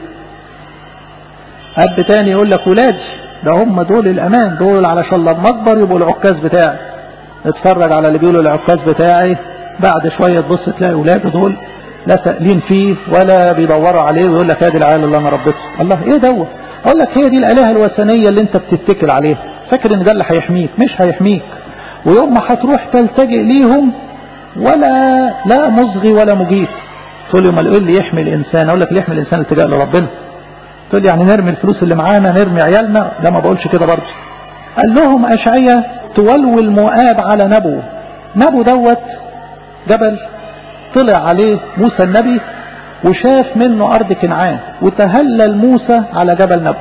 اب تاني يقول لك ولادي ده هم دول الامان دول علشان لما اكبر يبقوا العكاز بتاعي اتفرج على اللي بيقولوا العكاز بتاعي بعد شوية تبص تلاقي ولاده دول لا سائلين فيه ولا بيدوروا عليه ويقول لك ادي العيال اللي انا ربيته الله ايه دوت اقول لك هي دي الالهه الوثنيه اللي انت بتتكل عليها فاكر ان ده اللي هيحميك مش هيحميك ويوم ما هتروح تلتجئ ليهم ولا لا مصغي ولا مجيب تقول لي امال ايه اللي يحمي الانسان اقول لك اللي يحمي الانسان التجاء لربنا تقول لي يعني نرمي الفلوس اللي معانا نرمي عيالنا لا ما بقولش كده برضه قال لهم اشعيا تولول مؤاب على نبو نبو دوت جبل طلع عليه موسى النبي وشاف منه أرض كنعان وتهلل موسى على جبل نبو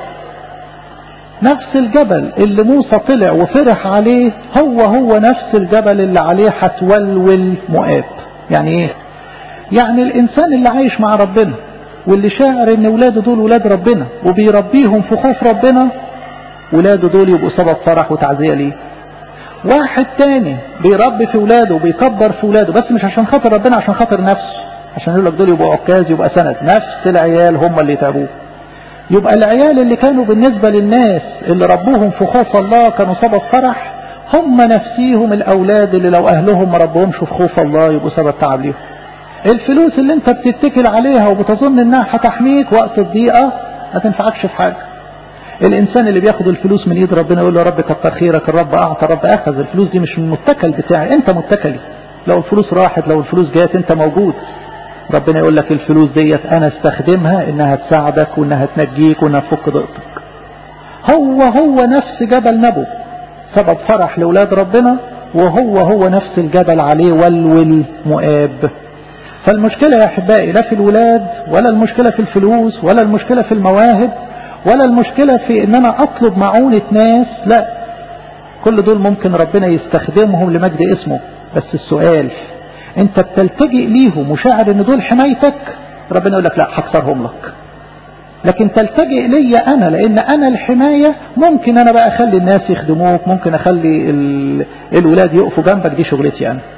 نفس الجبل اللي موسى طلع وفرح عليه هو هو نفس الجبل اللي عليه هتولول مؤاب يعني ايه يعني الانسان اللي عايش مع ربنا واللي شاعر ان ولاده دول ولاد ربنا وبيربيهم في خوف ربنا ولاده دول يبقوا سبب فرح وتعزية ليه واحد تاني بيربي في ولاده وبيكبر في ولاده بس مش عشان خاطر ربنا عشان خاطر نفسه عشان يقول لك دول يبقوا عكاز يبقى سند نفس العيال هم اللي تعبوه يبقى العيال اللي كانوا بالنسبة للناس اللي ربوهم في خوف الله كانوا سبب فرح هم نفسيهم الأولاد اللي لو أهلهم ما ربوهمش في خوف الله يبقوا سبب تعب ليهم الفلوس اللي انت بتتكل عليها وبتظن انها هتحميك وقت الضيقة ما تنفعكش في حاجة الانسان اللي بياخد الفلوس من ايد ربنا يقول له رب كتر خيرك الرب اعطى الرب اخذ الفلوس دي مش من المتكل بتاعي انت متكلي لو الفلوس راحت لو الفلوس جات انت موجود ربنا يقول لك الفلوس ديت انا استخدمها انها تساعدك وانها تنجيك وانها تفك ضغطك هو هو نفس جبل نبو سبب فرح لاولاد ربنا وهو هو نفس الجبل عليه ولول مؤاب فالمشكلة يا احبائي لا في الولاد ولا المشكلة في الفلوس ولا المشكلة في المواهب ولا المشكلة في ان انا اطلب معونة ناس لا كل دول ممكن ربنا يستخدمهم لمجد اسمه بس السؤال انت بتلتجئ ليهم وشاعر ان دول حمايتك ربنا يقول لك لا هكسرهم لك لكن تلتجئ لي انا لان انا الحماية ممكن انا بقى اخلي الناس يخدموك ممكن اخلي الولاد يقفوا جنبك دي شغلتي انا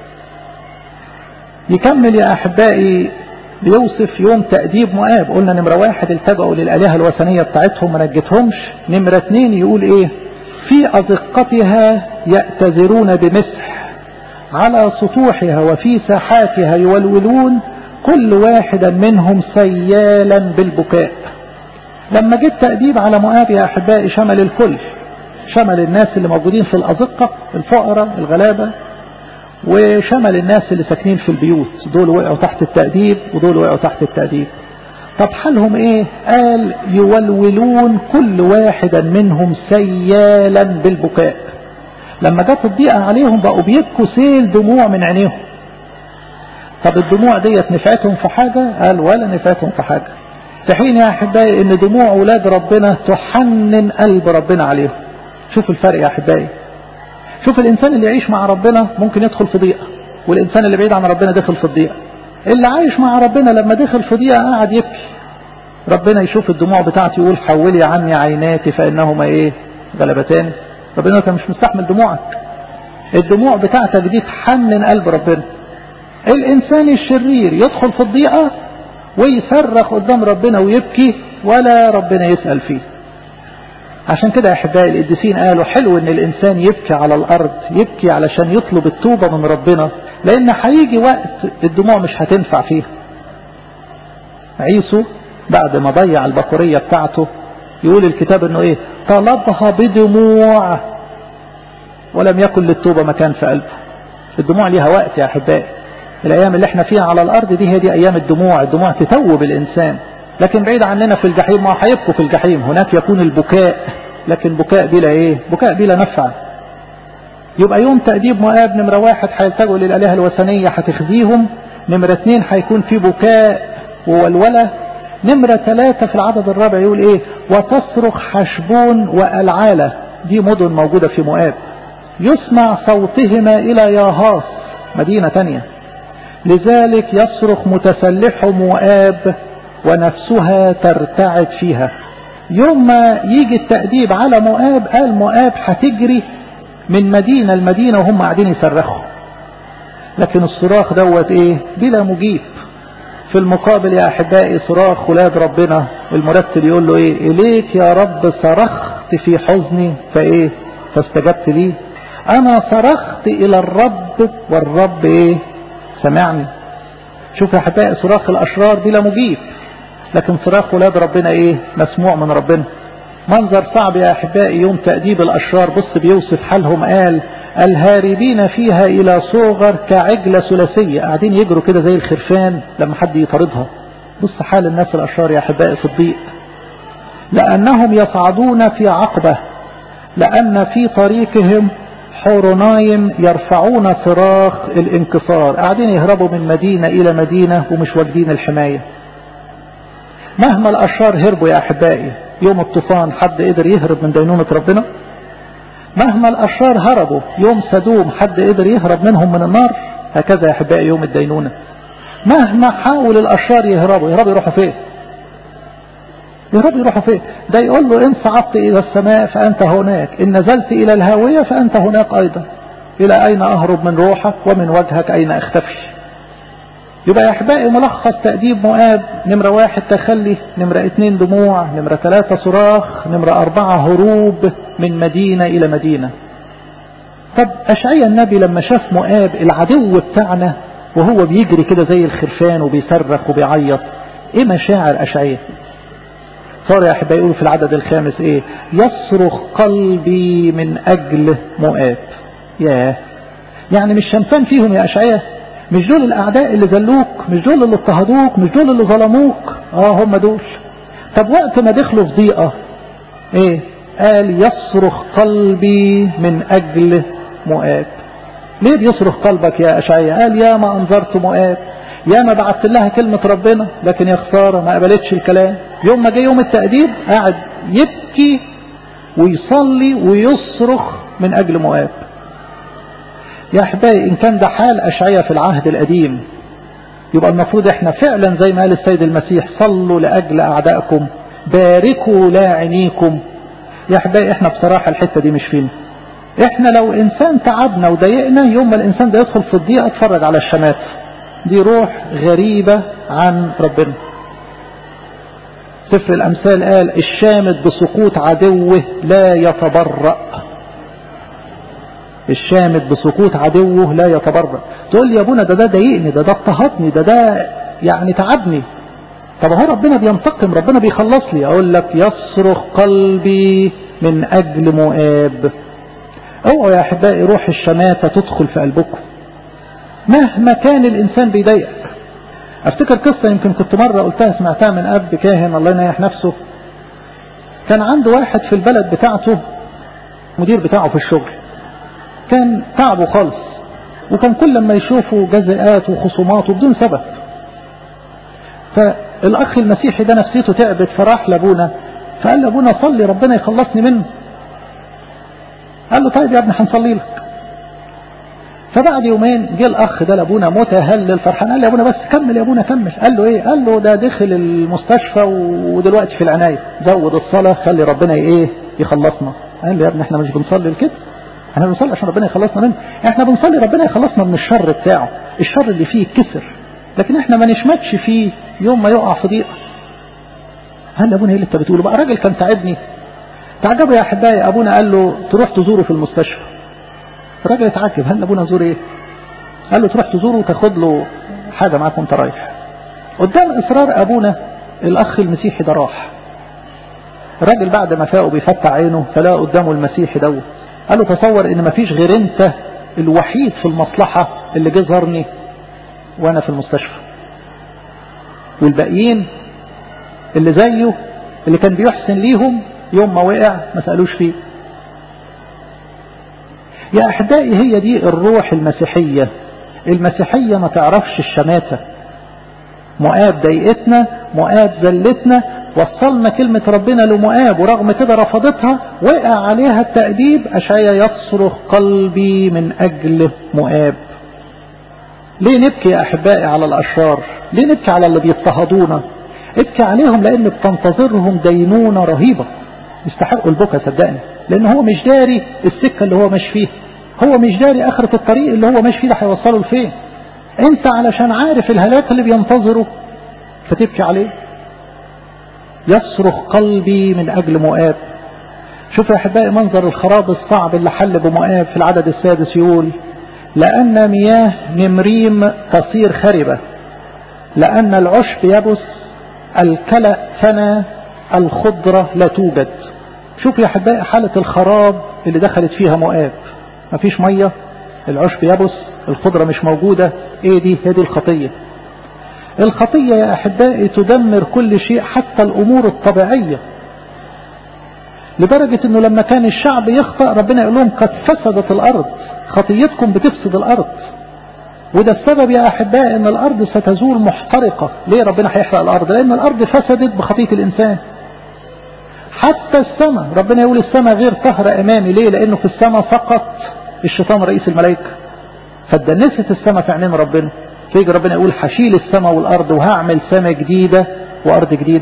يكمل يا احبائي بيوصف يوم تأديب مؤاب قلنا نمرة واحد التجأوا للآلهة الوثنية بتاعتهم ما نجتهمش نمرة اتنين يقول ايه في أزقتها يأتذرون بمسح على سطوحها وفي ساحاتها يولولون كل واحدا منهم سيالا بالبكاء لما جه التأديب على مؤاب يا أحبائي شمل الكل شمل الناس اللي موجودين في الأزقة الفقراء الغلابة وشمل الناس اللي ساكنين في البيوت دول وقعوا تحت التأديب ودول وقعوا تحت التأديب طب حالهم ايه قال يولولون كل واحدا منهم سيالا بالبكاء لما جت الضيقة عليهم بقوا بيبكوا سيل دموع من عينيهم طب الدموع ديت نفعتهم في حاجة قال ولا نفعتهم في حاجة في حين يا أحبائي ان دموع ولاد ربنا تحنن قلب ربنا عليهم شوف الفرق يا أحبائي شوف الإنسان اللي يعيش مع ربنا ممكن يدخل في ضيقة والإنسان اللي بعيد عن ربنا دخل في الضيقة اللي عايش مع ربنا لما دخل في ضيقة قاعد يبكي ربنا يشوف الدموع بتاعتي يقول حولي عني عيناتي فإنهما إيه غلبتان ربنا كان مش مستحمل دموعك الدموع بتاعتك دي تحنن قلب ربنا الإنسان الشرير يدخل في الضيقة ويصرخ قدام ربنا ويبكي ولا ربنا يسأل فيه عشان كده يا احبائي القديسين قالوا حلو ان الانسان يبكي على الارض يبكي علشان يطلب التوبة من ربنا لان هيجي وقت الدموع مش هتنفع فيه عيسو بعد ما ضيع البقورية بتاعته يقول الكتاب انه ايه طلبها بدموع ولم يكن للتوبة مكان في قلبه الدموع ليها وقت يا احبائي الايام اللي احنا فيها على الارض دي هي دي ايام الدموع الدموع تتوب الانسان لكن بعيد عننا في الجحيم ما هيبكوا في الجحيم هناك يكون البكاء لكن بكاء بلا ايه بكاء بلا نفع يبقى يوم تأديب مؤاب نمرة واحد هيلتجوا للآلهة الوثنية هتخزيهم نمرة اثنين هيكون في بكاء وولولة نمرة ثلاثة في العدد الرابع يقول ايه وتصرخ حشبون وألعالة دي مدن موجودة في مؤاب يسمع صوتهما إلى ياهاس مدينة تانية لذلك يصرخ متسلح مؤاب ونفسها ترتعد فيها يوم ما يجي التأديب على مؤاب قال مؤاب هتجري من مدينة لمدينة وهم قاعدين يصرخوا لكن الصراخ دوت ايه بلا مجيب في المقابل يا احبائي صراخ ولاد ربنا المرتل يقول له ايه اليك يا رب صرخت في حزني فايه فاستجبت لي انا صرخت الى الرب والرب ايه سمعني شوف يا احبائي صراخ الاشرار بلا مجيب لكن صراخ ولاد ربنا ايه مسموع من ربنا منظر صعب يا احبائي يوم تأديب الاشرار بص بيوصف حالهم قال الهاربين فيها الى صغر كعجلة ثلاثية قاعدين يجروا كده زي الخرفان لما حد يطاردها بص حال الناس الاشرار يا احبائي في الضيق لانهم يصعدون في عقبة لان في طريقهم حورنايم يرفعون صراخ الانكسار قاعدين يهربوا من مدينة الى مدينة ومش واجدين الحماية مهما الاشرار هربوا يا احبائي يوم الطوفان حد قدر يهرب من دينونة ربنا مهما الاشرار هربوا يوم سدوم حد قدر يهرب منهم من النار هكذا يا احبائي يوم الدينونة مهما حاول الاشرار يهربوا يهربوا يروحوا فين يهربوا يروحوا فين ده يقول له ان صعدت الى السماء فانت هناك ان نزلت الى الهاوية فانت هناك ايضا الى اين اهرب من روحك ومن وجهك اين اختفي يبقى يا احبائي ملخص تأديب مؤاب نمرة واحد تخلي نمرة اتنين دموع نمرة ثلاثة صراخ نمرة اربعة هروب من مدينة الى مدينة طب اشعيا النبي لما شاف مؤاب العدو بتاعنا وهو بيجري كده زي الخرفان وبيصرخ وبيعيط ايه مشاعر اشعيا صار يا احبائي يقول في العدد الخامس ايه يصرخ قلبي من اجل مؤاب ياه يعني مش شمفان فيهم يا اشعيا مش دول الاعداء اللي ذلوك مش دول اللي اضطهدوك مش دول اللي ظلموك اه هم دول طب وقت ما دخلوا في ضيقة ايه قال يصرخ قلبي من اجل مؤاب ليه بيصرخ قلبك يا اشعيا قال يا ما انذرت مؤاب يا ما بعت لها كلمة ربنا لكن يا خسارة ما قبلتش الكلام يوم ما جه يوم التأديب قاعد يبكي ويصلي ويصرخ من اجل مؤاب يا احبائي ان كان ده حال اشعيا في العهد القديم يبقى المفروض احنا فعلا زي ما قال السيد المسيح صلوا لاجل اعدائكم باركوا لاعنيكم يا احبائي احنا بصراحة الحتة دي مش فينا احنا لو انسان تعبنا وضايقنا يوم ما الانسان ده يدخل في الضيقة اتفرج على الشمات دي روح غريبة عن ربنا سفر الامثال قال الشامت بسقوط عدوه لا يتبرأ الشامت بسقوط عدوه لا يتبرأ تقول لي يا ابونا ده ده ضايقني ده ده اضطهدني ده ده يعني تعبني طب هو ربنا بينتقم ربنا بيخلص لي اقول لك يصرخ قلبي من اجل مؤاب اوعوا يا احبائي روح الشماتة تدخل في قلبكم مهما كان الانسان بيضايقك افتكر قصة يمكن كنت مرة قلتها سمعتها من اب كاهن الله ينيح نفسه كان عنده واحد في البلد بتاعته مدير بتاعه في الشغل كان تعبه خالص وكان كل لما يشوفوا جزاءات وخصومات وبدون سبب فالاخ المسيحي ده نفسيته تعبت فراح لابونا فقال لابونا صلي ربنا يخلصني منه قال له طيب يا ابني هنصلي لك فبعد يومين جه الاخ ده لابونا متهلل فرحان قال له يا ابونا بس كمل يا ابونا كمل قال له ايه قال له ده دخل المستشفى ودلوقتي في العنايه زود الصلاه خلي ربنا ايه يخلصنا قال له يا ابني احنا مش بنصلي لكده احنا بنصلي عشان ربنا يخلصنا منه احنا بنصلي ربنا يخلصنا من الشر بتاعه الشر اللي فيه كسر لكن احنا ما نشمتش فيه يوم ما يقع في ضيقه هل ابونا ايه اللي انت بتقوله بقى راجل كان تعبني تعجبوا يا احبائي ابونا قال له تروح تزوره في المستشفى الراجل اتعجب هل ابونا زور ايه قال له تروح تزوره وتاخد له حاجه معاك وانت رايح قدام اصرار ابونا الاخ المسيحي ده راح الراجل بعد ما فاقه بيفتح عينه فلقى قدامه المسيحي دوت قال له تصور ان مفيش غير انت الوحيد في المصلحة اللي جه زارني وانا في المستشفى والباقيين اللي زيه اللي كان بيحسن ليهم يوم ما وقع ما سألوش فيه يا أحبائي هي دي الروح المسيحية المسيحية ما تعرفش الشماتة مؤاب ضايقتنا مؤاب زلتنا وصلنا كلمة ربنا لمؤاب ورغم كده رفضتها وقع عليها التأديب أشعيا يصرخ قلبي من أجل مؤاب ليه نبكي يا أحبائي على الأشرار ليه نبكي على اللي بيضطهدونا ابكي عليهم لأن بتنتظرهم دينونة رهيبة يستحقوا البكا صدقني لأن هو مش داري السكة اللي هو ماشي فيها هو مش داري آخرة الطريق اللي هو ماشي فيه ده هيوصله لفين انت علشان عارف الهلاك اللي بينتظره فتبكي عليه يصرخ قلبي من أجل مؤاب شوف يا أحبائي منظر الخراب الصعب اللي حل بمؤاب في العدد السادس يقول لأن مياه نمريم تصير خربة لأن العشب يبس الكلأ فنى الخضرة لا توجد شوف يا أحبائي حالة الخراب اللي دخلت فيها مؤاب مفيش مية العشب يبس الخضرة مش موجودة ايه دي هي دي الخطية الخطية يا أحبائي تدمر كل شيء حتى الأمور الطبيعية لدرجة أنه لما كان الشعب يخطأ ربنا يقول لهم قد فسدت الأرض خطيتكم بتفسد الأرض وده السبب يا أحبائي أن الأرض ستزول محترقة ليه ربنا هيحرق الأرض لأن الأرض فسدت بخطية الإنسان حتى السماء ربنا يقول السماء غير طهرة أمامي ليه لأنه في السماء سقط الشيطان رئيس الملائكة فدنست السماء في عينين ربنا فيجي ربنا يقول هشيل السماء والأرض وهعمل سماء جديدة وأرض جديدة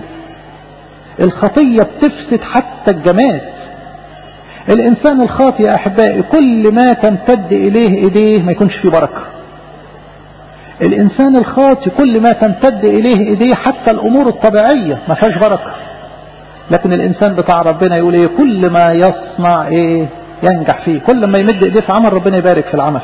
الخطية بتفسد حتى الجماد الإنسان الخاطئ يا أحبائي كل ما تمتد إليه إيديه ما يكونش فيه بركة الإنسان الخاطئ كل ما تمتد إليه إيديه حتى الأمور الطبيعية ما فيهاش بركة لكن الإنسان بتاع ربنا يقول إيه كل ما يصنع إيه ينجح فيه كل ما يمد إيديه في عمل ربنا يبارك في العمل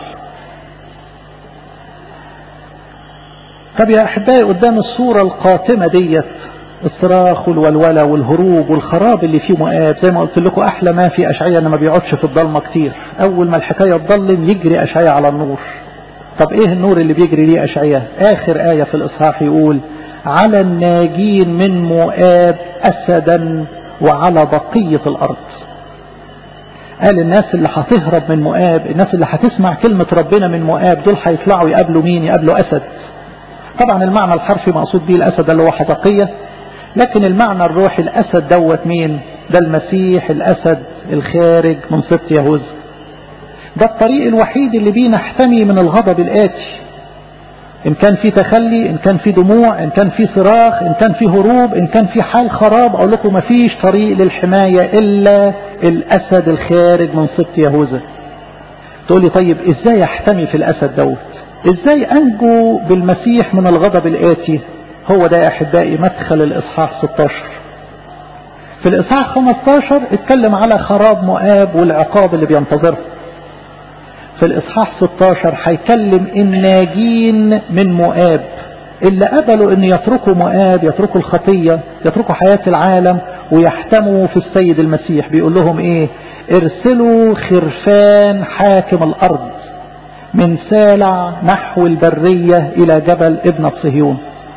طب يا أحبائي قدام الصورة القاتمة ديت الصراخ والولولة والهروب والخراب اللي فيه مؤاب زي ما قلت لكم أحلى ما في أشعية أنه ما بيقعدش في الضلمة كتير أول ما الحكاية تضلم يجري أشعية على النور طب إيه النور اللي بيجري ليه أشعية آخر آية في الإصحاح يقول على الناجين من مؤاب أسدا وعلى بقية الأرض قال الناس اللي هتهرب من مؤاب الناس اللي هتسمع كلمة ربنا من مؤاب دول هيطلعوا يقابلوا مين يقابلوا أسد طبعا المعنى الحرفي مقصود به الأسد اللي هو حدقية لكن المعنى الروحي الأسد دوت مين ده المسيح الأسد الخارج من سبط يهوذا ده الطريق الوحيد اللي بيه نحتمي من الغضب الآتي إن كان في تخلي إن كان في دموع إن كان في صراخ إن كان في هروب إن كان في حال خراب أقول لكم مفيش طريق للحماية إلا الأسد الخارج من سبط يهوذا تقول لي طيب إزاي أحتمي في الأسد دوت إزاي أنجو بالمسيح من الغضب الآتي هو ده يا أحبائي مدخل الإصحاح 16 في الإصحاح 15 اتكلم على خراب مؤاب والعقاب اللي بينتظره في الإصحاح 16 هيكلم الناجين من مؤاب اللي قبلوا ان يتركوا مؤاب يتركوا الخطية يتركوا حياة العالم ويحتموا في السيد المسيح بيقول لهم ايه ارسلوا خرفان حاكم الارض من سالع نحو البرية الى جبل ابن صهيون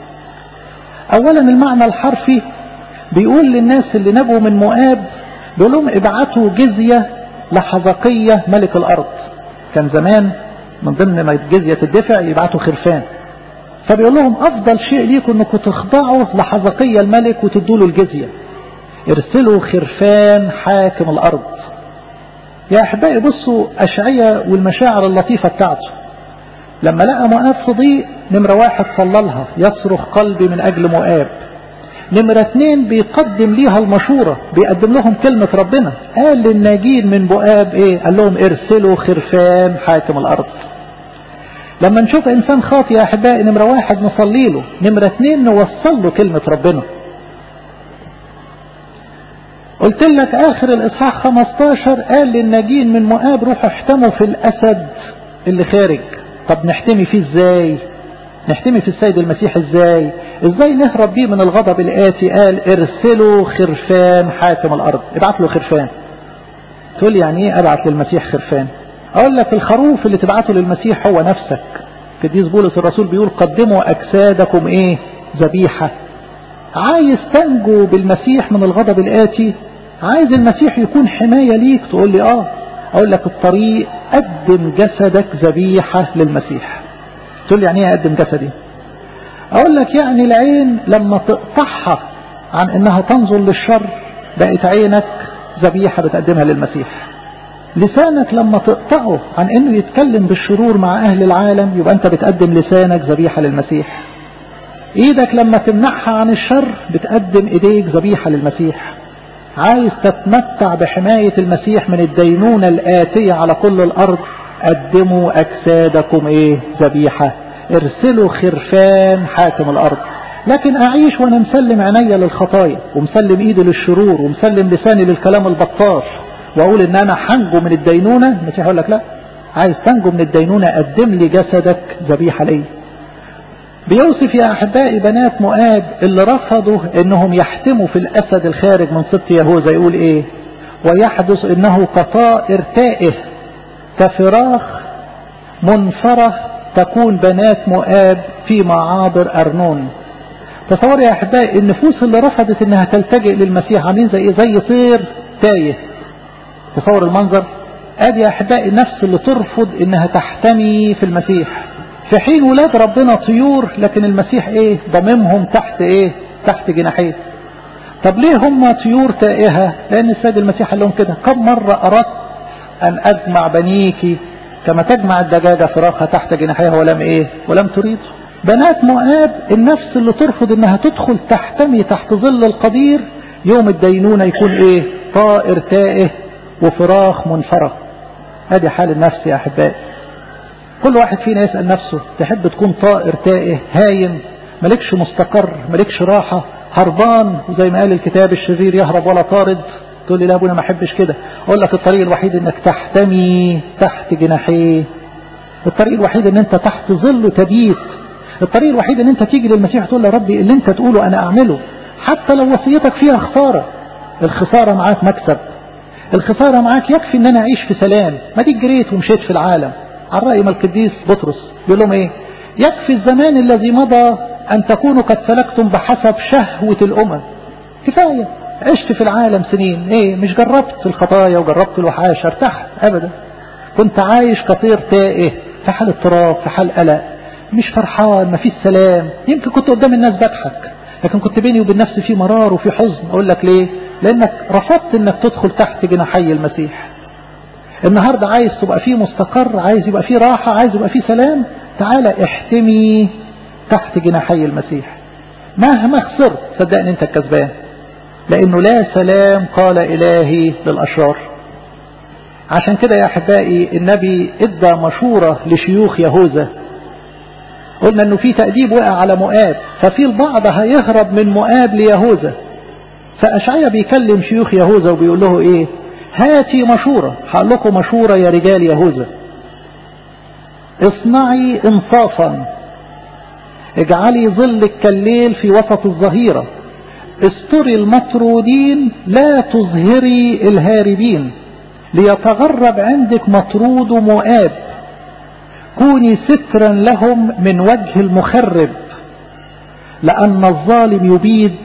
اولا المعنى الحرفي بيقول للناس اللي نبوا من مؤاب بيقول لهم ابعتوا جزية لحزقية ملك الارض كان زمان من ضمن ما الجزية تدفع يبعتوا خرفان فبيقول لهم افضل شيء ليكم انكم تخضعوا لحزقية الملك وتدوا له الجزية ارسلوا خرفان حاكم الارض يا احبائي بصوا اشعية والمشاعر اللطيفة بتاعته لما لقى مؤاب في ضيق نمرة واحد صلى لها يصرخ قلبي من اجل مؤاب نمرة اتنين بيقدم ليها المشورة بيقدم لهم كلمة ربنا قال للناجين من بؤاب ايه قال لهم ارسلوا خرفان حاكم الارض لما نشوف انسان خاطئ يا احبائي نمرة واحد نصلي له نمرة اتنين نوصل له كلمة ربنا قلت لك اخر الاصحاح 15 قال للناجين من مؤاب روحوا احتموا في الاسد اللي خارج طب نحتمي فيه ازاي نحتمي في السيد المسيح ازاي ازاي نهرب بيه من الغضب الاتي قال ارسلوا خرفان حاكم الارض ابعت له خرفان تقول يعني ايه ابعت للمسيح خرفان اقول لك الخروف اللي تبعته للمسيح هو نفسك قديس بولس الرسول بيقول قدموا اجسادكم ايه ذبيحه عايز تنجو بالمسيح من الغضب الاتي عايز المسيح يكون حمايه ليك تقول لي اه اقول لك الطريق قدم جسدك ذبيحه للمسيح تقول لي يعني ايه اقدم جسدي اقول لك يعني العين لما تقطعها عن انها تنظر للشر بقت عينك ذبيحه بتقدمها للمسيح لسانك لما تقطعه عن انه يتكلم بالشرور مع اهل العالم يبقى انت بتقدم لسانك ذبيحه للمسيح ايدك لما تمنعها عن الشر بتقدم ايديك ذبيحه للمسيح عايز تتمتع بحمايه المسيح من الدينونه الاتيه على كل الارض قدموا اجسادكم ايه ذبيحه ارسلوا خرفان حاكم الارض لكن اعيش وانا مسلم عينيا للخطايا ومسلم ايدي للشرور ومسلم لساني للكلام البطار واقول ان انا هنجو من الدينونه المسيح يقول لك لا عايز تنجو من الدينونه قدم لي جسدك ذبيحه لي بيوصف يا احبائي بنات مؤاب اللي رفضوا انهم يحتموا في الاسد الخارج من سبط يهوذا يقول ايه ويحدث انه كطائر تائه كفراخ منفرة تكون بنات مؤاب في معابر أرنون تصور يا أحبائي النفوس اللي رفضت انها تلتجئ للمسيح عاملين زي زي طير تايه تصور المنظر ادي يا أحبائي النفس اللي ترفض انها تحتمي في المسيح في حين ولاد ربنا طيور لكن المسيح ايه ضممهم تحت ايه تحت جناحيه طب ليه هم طيور تائهة لان السيد المسيح قال لهم كده كم مرة اردت ان اجمع بنيك كما تجمع الدجاجة فراخها تحت جناحيها ولم ايه ولم تريد بنات مؤاب النفس اللي ترفض انها تدخل تحتمي تحت ظل القدير يوم الدينونة يكون ايه طائر تائه وفراخ منفرة ادي حال النفس يا احبائي كل واحد فينا يسأل نفسه تحب تكون طائر تائه هايم ملكش مستقر ملكش راحة هربان وزي ما قال الكتاب الشرير يهرب ولا طارد تقول لي لا ابونا ما احبش كده اقول لك الطريق الوحيد انك تحتمي تحت جناحيه الطريق الوحيد ان انت تحت ظله تبيت الطريق الوحيد ان انت تيجي للمسيح تقول له ربي اللي انت تقوله انا اعمله حتى لو وصيتك فيها خسارة الخسارة معاك مكسب الخسارة معاك يكفي ان انا اعيش في سلام ما دي جريت ومشيت في العالم على رأي ما القديس بطرس بيقول لهم ايه يكفي الزمان الذي مضى ان تكونوا قد سلكتم بحسب شهوة الامم كفاية عشت في العالم سنين ايه مش جربت الخطايا وجربت الوحاش ارتحت ابدا كنت عايش كطير تائه في حال اضطراب في حال قلق مش فرحان ما فيش سلام يمكن كنت قدام الناس بضحك لكن كنت بيني وبين نفسي في مرار وفي حزن اقول لك ليه لانك رفضت انك تدخل تحت جناحي المسيح النهاردة عايز تبقى فيه مستقر عايز يبقى فيه راحة عايز يبقى فيه سلام تعالى احتمي تحت جناحي المسيح مهما خسرت صدقني انت الكسبان لانه لا سلام قال الهي للاشرار عشان كده يا احبائي النبي ادى مشورة لشيوخ يهوذا قلنا انه في تأديب وقع على مؤاب ففي البعض هيهرب من مؤاب ليهوذا فأشعيا بيكلم شيوخ يهوذا وبيقول له ايه هاتي مشورة هقول لكم مشورة يا رجال يهوذا اصنعي انصافا اجعلي ظلك كالليل في وسط الظهيرة استري المطرودين لا تظهري الهاربين ليتغرب عندك مطرود مؤاب كوني سترا لهم من وجه المخرب لأن الظالم يبيد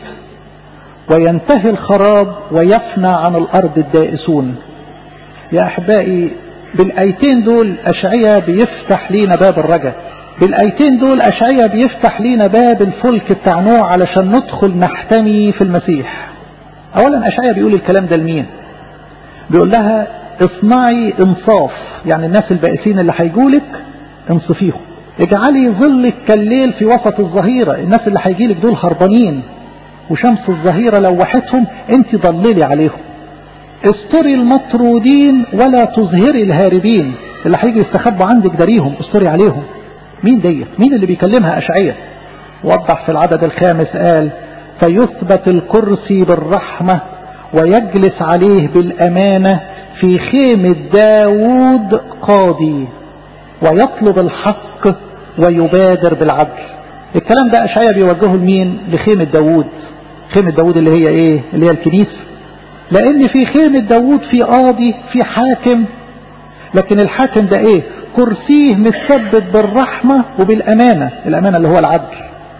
وينتهي الخراب ويفنى عن الأرض الدائسون يا أحبائي بالآيتين دول أشعية بيفتح لينا باب الرجاء بالآيتين دول أشعية بيفتح لينا باب الفلك بتاع نوع علشان ندخل نحتمي في المسيح أولا أشعية بيقول الكلام ده لمين بيقول لها اصنعي انصاف يعني الناس البائسين اللي هيجولك انصفيهم اجعلي ظلك كالليل في وسط الظهيرة الناس اللي هيجيلك دول هربانين وشمس الظهيرة لوحتهم انت ضللي عليهم استري المطرودين ولا تظهري الهاربين اللي هيجي يستخبوا عندك داريهم استري عليهم مين ديت مين اللي بيكلمها أشعية وضح في العدد الخامس قال فيثبت الكرسي بالرحمة ويجلس عليه بالأمانة في خيمة داود قاضي ويطلب الحق ويبادر بالعدل الكلام ده أشعية بيوجهه لمين لخيمة داود خيمة داود اللي هي ايه اللي هي الكنيسة لان في خيمة داود في قاضي في حاكم لكن الحاكم ده ايه كرسيه متثبت بالرحمة وبالامانة الامانة اللي هو العدل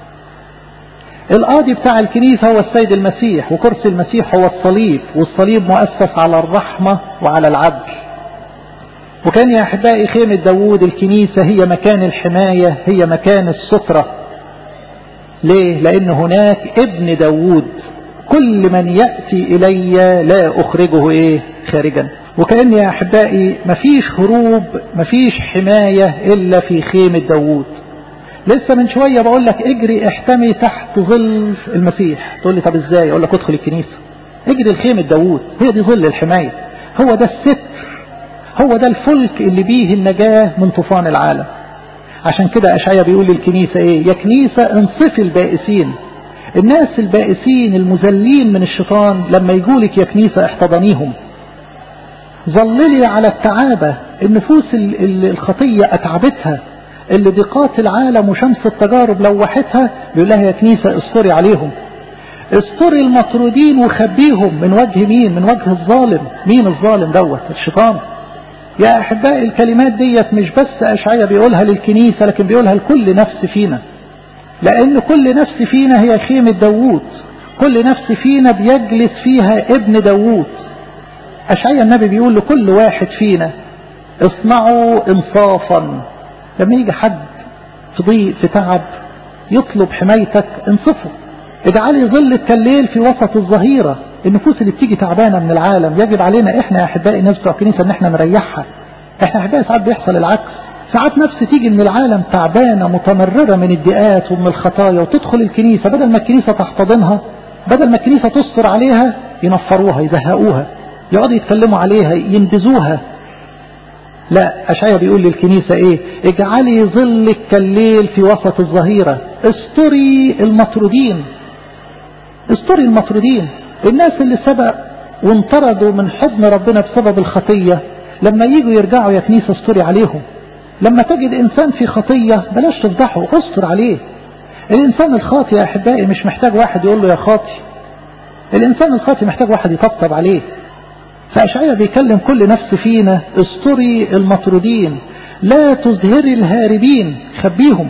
القاضي بتاع الكنيسة هو السيد المسيح وكرسي المسيح هو الصليب والصليب مؤسس على الرحمة وعلى العدل وكان يا أحبائي خيمة داوود الكنيسة هي مكان الحماية هي مكان السترة ليه لأن هناك ابن داوود كل من يأتي إلي لا أخرجه إيه خارجا وكأن يا أحبائي مفيش هروب مفيش حماية إلا في خيمة داوود لسه من شوية بقول لك اجري احتمي تحت ظل المسيح تقول لي طب ازاي اقول لك ادخل الكنيسة اجري لخيمة داوود هي دي ظل الحماية هو ده الستر هو ده الفلك اللي بيه النجاة من طوفان العالم عشان كده أشعيا بيقول للكنيسة ايه يا كنيسة انصفي البائسين الناس البائسين المذلين من الشيطان لما يقولك يا كنيسة احتضنيهم ظللي على التعابة النفوس الخطية أتعبتها اللي ضيقات العالم وشمس التجارب لوحتها بيقول لها يا كنيسة استري عليهم استري المطرودين وخبيهم من وجه مين من وجه الظالم مين الظالم دوت الشيطان يا أحبائي الكلمات ديت مش بس أشعية بيقولها للكنيسة لكن بيقولها لكل نفس فينا لأن كل نفس فينا هي خيمة داوود كل نفس فينا بيجلس فيها ابن داوود أشعية النبي بيقول لكل واحد فينا اصنعوا انصافا لما يجي حد في ضيق في تعب يطلب حمايتك انصفه اجعلي ظلك كالليل في وسط الظهيرة النفوس اللي بتيجي تعبانة من العالم يجب علينا احنا يا احبائي ناس بتوع الكنيسة ان احنا نريحها احنا احبائي ساعات بيحصل العكس ساعات نفس تيجي من العالم تعبانة متمررة من الدقات ومن الخطايا وتدخل الكنيسة بدل ما الكنيسة تحتضنها بدل ما الكنيسة تستر عليها ينفروها يزهقوها يقعدوا يتكلموا عليها ينبذوها لا أشعيا بيقول للكنيسة ايه اجعلي ظلك كالليل في وسط الظهيرة استري المطرودين استري المطرودين الناس اللي سبق وانطردوا من حضن ربنا بسبب الخطية لما يجوا يرجعوا يا كنيسة استري عليهم لما تجد انسان في خطية بلاش تفضحه استر عليه الانسان الخاطي يا احبائي مش محتاج واحد يقول له يا خاطي الانسان الخاطي محتاج واحد يطبطب عليه فأشعيا بيكلم كل نفس فينا استري المطرودين لا تظهري الهاربين خبيهم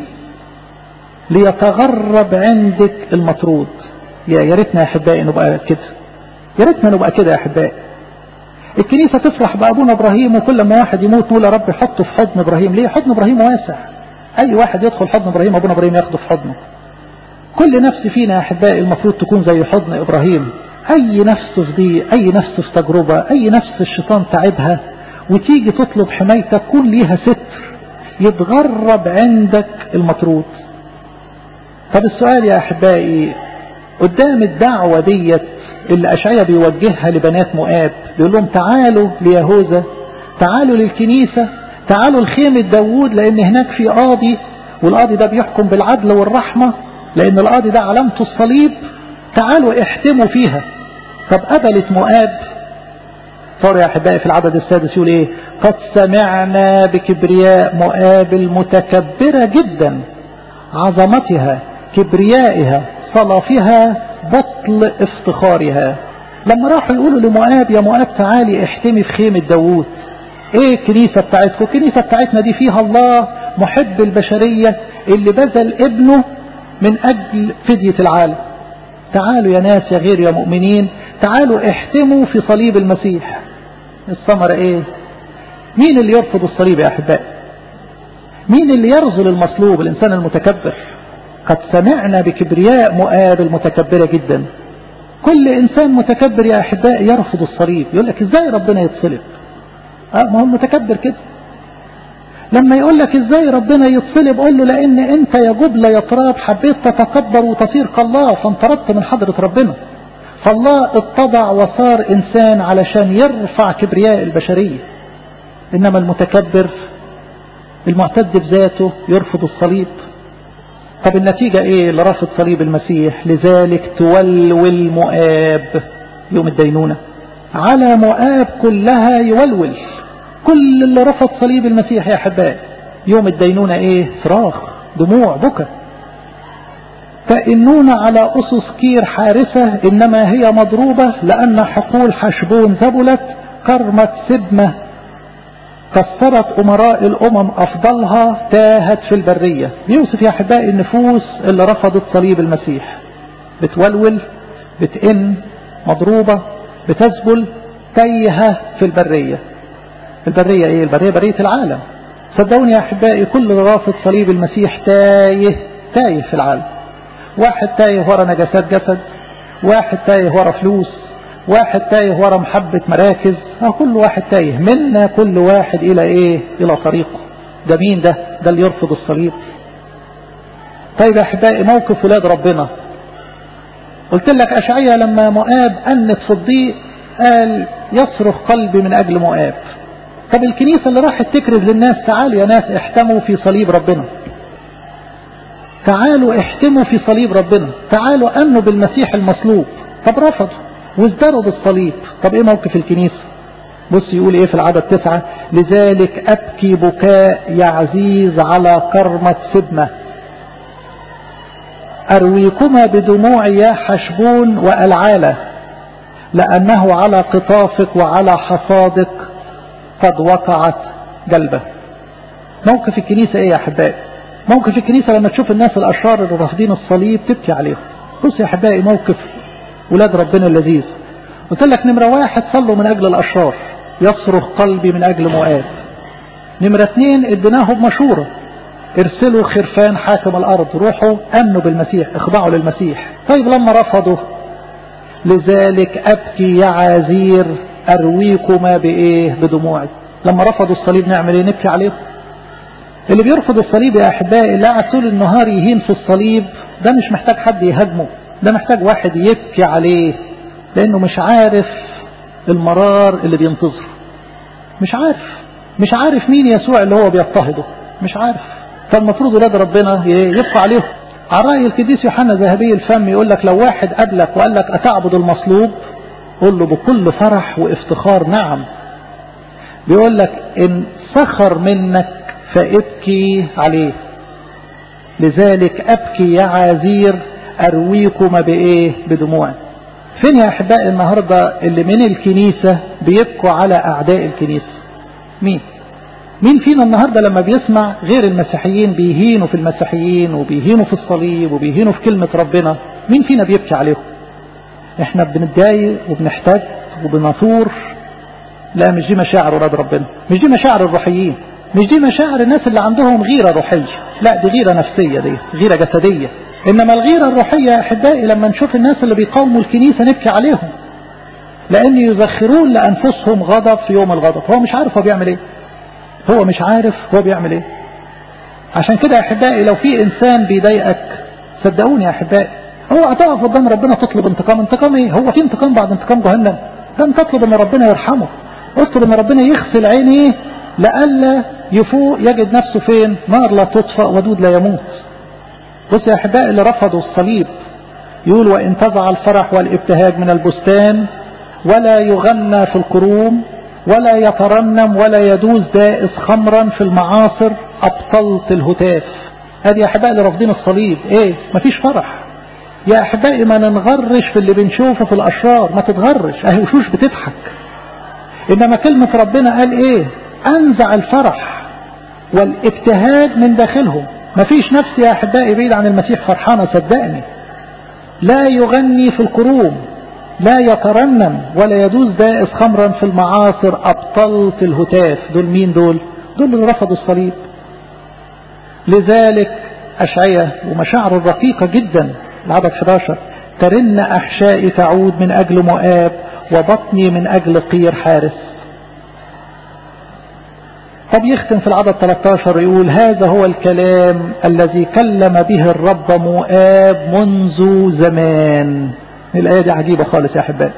ليتغرب عندك المطرود يا يا ريتنا يا احبائي نبقى كده يا ريتنا نبقى كده يا احبائي الكنيسه تفرح بابونا ابراهيم وكل ما واحد يموت نقول يا رب حطه في حضن ابراهيم ليه حضن ابراهيم واسع اي واحد يدخل حضن ابراهيم ابونا ابراهيم ياخده في حضنه كل نفس فينا يا احبائي المفروض تكون زي حضن ابراهيم اي نفس في ضيق اي نفس في تجربه اي نفس الشيطان تعبها وتيجي تطلب حمايتك كون ليها ستر يتغرب عندك المطرود طب السؤال يا احبائي قدام الدعوة ديت اللي أشعيا بيوجهها لبنات مؤاب بيقول لهم تعالوا ليهوذا تعالوا للكنيسة تعالوا لخيمة داوود لأن هناك في قاضي والقاضي ده بيحكم بالعدل والرحمة لأن القاضي ده علامته الصليب تعالوا احتموا فيها طب قبلت مؤاب صار يا أحبائي في العدد السادس يقول إيه قد سمعنا بكبرياء مؤاب المتكبرة جدا عظمتها كبريائها صلافها بطل افتخارها لما راحوا يقولوا لمؤاب يا مؤاب تعالي احتمي في خيمة داوود ايه الكنيسة بتاعتكم الكنيسة بتاعتنا دي فيها الله محب البشرية اللي بذل ابنه من أجل فدية العالم تعالوا يا ناس يا غير يا مؤمنين تعالوا احتموا في صليب المسيح الثمرة ايه مين اللي يرفض الصليب يا احبائي مين اللي يرذل المصلوب الانسان المتكبر قد سمعنا بكبرياء مؤاب المتكبرة جدا كل انسان متكبر يا احبائي يرفض الصليب يقول لك ازاي ربنا يتصلب اه ما هو متكبر كده لما يقول لك ازاي ربنا يتصلب قول له لان انت يا جبلة يا تراب حبيت تتكبر وتصير كالله فانطردت من حضرة ربنا فالله اتضع وصار انسان علشان يرفع كبرياء البشرية انما المتكبر المعتد بذاته يرفض الصليب طب النتيجة ايه لرفض صليب المسيح لذلك تولول مؤاب يوم الدينونة على مؤاب كلها يولول كل اللي رفض صليب المسيح يا احبائي يوم الدينونة ايه صراخ دموع بكى فإنون على أسس كير حارسة إنما هي مضروبة لأن حقول حشبون ذبلت كرمة سبمة كسرت أمراء الأمم أفضلها تاهت في البرية يوسف يا أحبائي النفوس اللي رفضت صليب المسيح بتولول بتئن مضروبة بتذبل تايهة في البرية البرية ايه البرية برية العالم صدقوني يا أحبائي كل رافض صليب المسيح تايه تايه في العالم واحد تايه ورا نجاسات جسد واحد تايه ورا فلوس واحد تايه ورا محبة مراكز اه كل واحد تايه منا كل واحد الى ايه الى طريقه ده مين ده ده اللي يرفض الصليب طيب يا احبائي موقف ولاد ربنا قلت لك اشعيا لما مؤاب انت في الضيق قال يصرخ قلبي من اجل مؤاب طب الكنيسة اللي راحت تكرز للناس تعالوا يا ناس احتموا في صليب ربنا تعالوا احتموا في صليب ربنا تعالوا امنوا بالمسيح المصلوب طب رفضوا وازدروا بالصليب طب ايه موقف الكنيسة بص يقول ايه في العدد تسعة لذلك ابكي بكاء يا عزيز على كرمة سبمة ارويكما بدموع يا حشبون والعالة لانه على قطافك وعلى حصادك قد وقعت جلبة موقف الكنيسة ايه يا احبائي موقف الكنيسة لما تشوف الناس الاشرار اللي رافضين الصليب تبكي عليهم بص يا احبائي موقف ولاد ربنا اللذيذ قلت لك نمرة واحد صلوا من اجل الاشرار يصرخ قلبي من اجل مؤاب نمرة اثنين اديناهم مشورة ارسلوا خرفان حاكم الارض روحوا امنوا بالمسيح اخضعوا للمسيح طيب لما رفضوا لذلك ابكي يا عازير ارويكما بايه بدموعي لما رفضوا الصليب نعمل ايه نبكي عليهم اللي بيرفض الصليب يا احبائي لا طول النهار يهين في الصليب ده مش محتاج حد يهاجمه ده محتاج واحد يبكي عليه لانه مش عارف المرار اللي بينتظره مش عارف مش عارف مين يسوع اللي هو بيضطهده مش عارف فالمفروض ولاد ربنا يبقى عليهم عراي القديس يوحنا ذهبي الفم يقول لك لو واحد قابلك وقال لك أتعبد المصلوب قول له بكل فرح وافتخار نعم بيقول لك إن سخر منك فابكي عليه لذلك أبكي يا عازير أرويكما بإيه بدموع فين يا أحبائي النهاردة اللي من الكنيسة بيبكوا على أعداء الكنيسة مين مين فينا النهاردة لما بيسمع غير المسيحيين بيهينوا في المسيحيين وبيهينوا في الصليب وبيهينوا في كلمة ربنا مين فينا بيبكي عليهم احنا بنتضايق وبنحتاج وبنثور لا مش دي مشاعر ولاد ربنا مش دي مشاعر الروحيين مش دي مشاعر الناس اللي عندهم غيرة روحية لا دي غيرة نفسية دي غيرة جسدية انما الغيرة الروحية يا احبائي لما نشوف الناس اللي بيقاوموا الكنيسة نبكي عليهم لان يزخرون لانفسهم غضب في يوم الغضب هو مش عارف هو بيعمل ايه هو مش عارف هو بيعمل ايه عشان كده يا احبائي لو في انسان بيضايقك صدقوني يا احبائي هو هتقف قدام ربنا تطلب انتقام انتقام ايه هو في انتقام بعد انتقام جهنم كان تطلب ان ربنا يرحمه اطلب ان ربنا يغسل عينيه لئلا يفوق يجد نفسه فين نار لا تطفأ ودود لا يموت بص يا احبائي اللي رفضوا الصليب يقول وان تزع الفرح والابتهاج من البستان ولا يغنى في الكروم ولا يترنم ولا يدوز دائس خمرا في المعاصر أبطلت الهتاف هذه يا أحبائي اللي رافضين الصليب إيه مفيش فرح يا أحبائي ما ننغرش في اللي بنشوفه في الأشرار ما تتغرش أهي وشوش بتضحك إنما كلمة ربنا قال إيه أنزع الفرح والابتهاج من داخلهم مفيش نفس يا أحبائي بعيد عن المسيح فرحانة صدقني لا يغني في الكروم لا يترنم ولا يدوز دائس خمرا في المعاصر أبطلت الهتاف دول مين دول دول اللي رفضوا الصليب لذلك أشعية ومشاعر الرقيقة جدا العدد 11 ترن أحشائي تعود من أجل مؤاب وبطني من أجل قير حارس طب يختم في العدد 13 يقول هذا هو الكلام الذي كلم به الرب مؤاب منذ زمان الآية دي عجيبة خالص يا أحبائي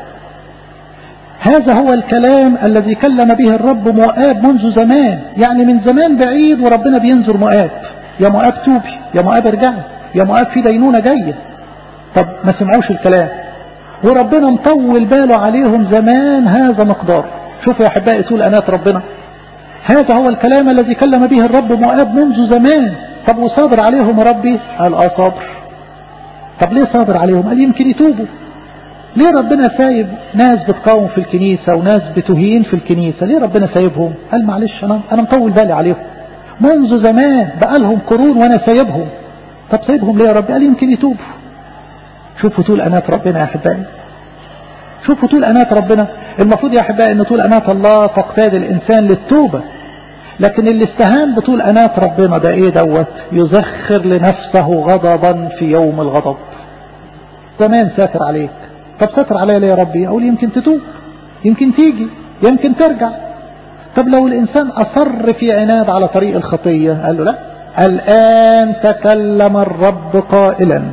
هذا هو الكلام الذي كلم به الرب مؤاب منذ زمان يعني من زمان بعيد وربنا بينظر مؤاب يا مؤاب توبي يا مؤاب ارجعي يا مؤاب في دينونة جاية طب ما سمعوش الكلام وربنا مطول باله عليهم زمان هذا مقدار شوفوا يا أحبائي طول أنات ربنا هذا هو الكلام الذي كلم به الرب مؤاب منذ زمان طب وصابر عليهم ربي قال اه صابر طب ليه صابر عليهم قال يمكن يتوبوا ليه ربنا سايب ناس بتقاوم في الكنيسة وناس بتهين في الكنيسة ليه ربنا سايبهم قال معلش أنا, أنا مطول بالي عليهم منذ زمان بقالهم قرون وأنا سايبهم طب سايبهم ليه يا رب قال يمكن يتوبوا شوفوا طول أنات ربنا يا أحبائي شوفوا طول أنات ربنا المفروض يا أحبائي أن طول أنات الله تقتاد الإنسان للتوبة لكن اللي استهان بطول أنات ربنا ده إيه دوت يزخر لنفسه غضبا في يوم الغضب زمان ساتر عليك طب ساتر عليا ليه يا ربي أقول يمكن تتوب يمكن تيجي يمكن ترجع طب لو الإنسان أصر في عناد على طريق الخطية قال له لا الآن تكلم الرب قائلا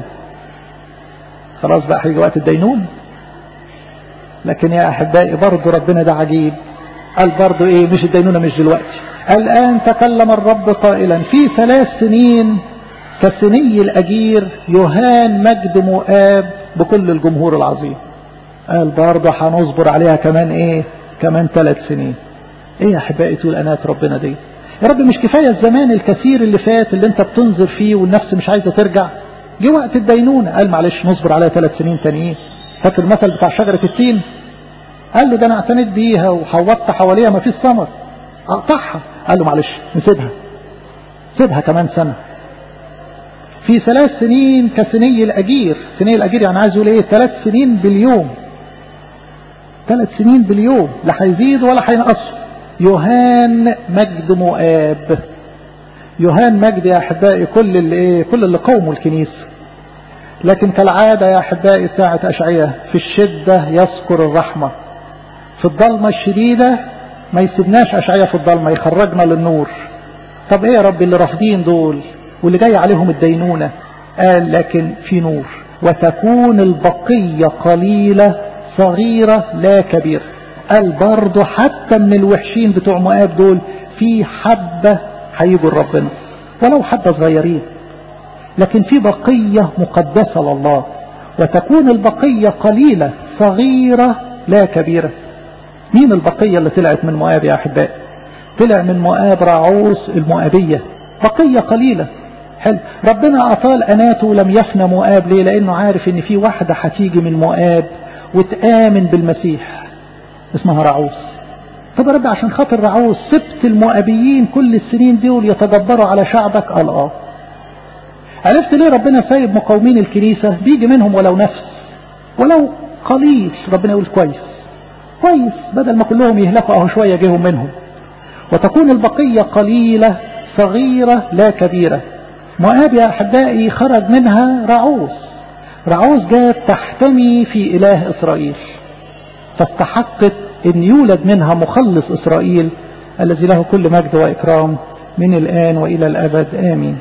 خلاص بقى هيجي وقت الدينون لكن يا أحبائي برضه ربنا ده عجيب قال برضه إيه مش الدينونة مش دلوقتي الآن تكلم الرب قائلا في ثلاث سنين كسني الأجير يهان مجد مؤاب بكل الجمهور العظيم قال برضه هنصبر عليها كمان ايه كمان ثلاث سنين ايه يا احبائي تقول انات ربنا دي يا رب مش كفاية الزمان الكثير اللي فات اللي انت بتنظر فيه والنفس مش عايزة ترجع جه وقت الدينونة قال معلش نصبر عليها ثلاث سنين تانيين فاكر المثل بتاع شجرة التين قال له ده انا اعتنيت بيها وحوطت حواليها ما فيش ثمر اقطعها قال له معلش نسيبها سيبها كمان سنة في ثلاث سنين كسني الأجير سني الأجير يعني عايز يقول ايه ثلاث سنين باليوم ثلاث سنين باليوم لا هيزيد ولا هينقص يهان مجد مؤاب يهان مجد يا أحبائي كل اللي ايه كل اللي قوموا الكنيسة لكن كالعادة يا أحبائي ساعة أشعية في الشدة يذكر الرحمة في الضلمة الشديدة ما يسيبناش أشعية في الضلمة يخرجنا للنور طب ايه يا رب اللي رافضين دول واللي جاي عليهم الدينونة قال لكن في نور وتكون البقية قليلة صغيرة لا كبيرة قال برضه حتى من الوحشين بتوع مؤاب دول في حبة هيجوا ربنا ولو حبة صغيرين لكن في بقية مقدسة لله وتكون البقية قليلة صغيرة لا كبيرة مين البقية اللي طلعت من مؤاب يا أحبائي طلع من مؤاب رعوس المؤابية بقية قليلة حلو ربنا أطال أناته لم يفنى مؤاب ليه لأنه عارف إن في واحدة هتيجي من مؤاب وتآمن بالمسيح اسمها رعوس طب يا رب عشان خاطر رعوس سبت المؤابيين كل السنين دول يتجبروا على شعبك قال اه عرفت ليه ربنا سايب مقاومين الكنيسة بيجي منهم ولو نفس ولو قليل ربنا يقول كويس كويس بدل ما كلهم يهلكوا اهو شوية جيهم منهم وتكون البقية قليلة صغيرة لا كبيرة مؤاب يا أحبائي خرج منها رعوس رعوس جاءت تحتمي في إله إسرائيل فاستحقت أن يولد منها مخلص إسرائيل الذي له كل مجد وإكرام من الآن وإلى الأبد آمين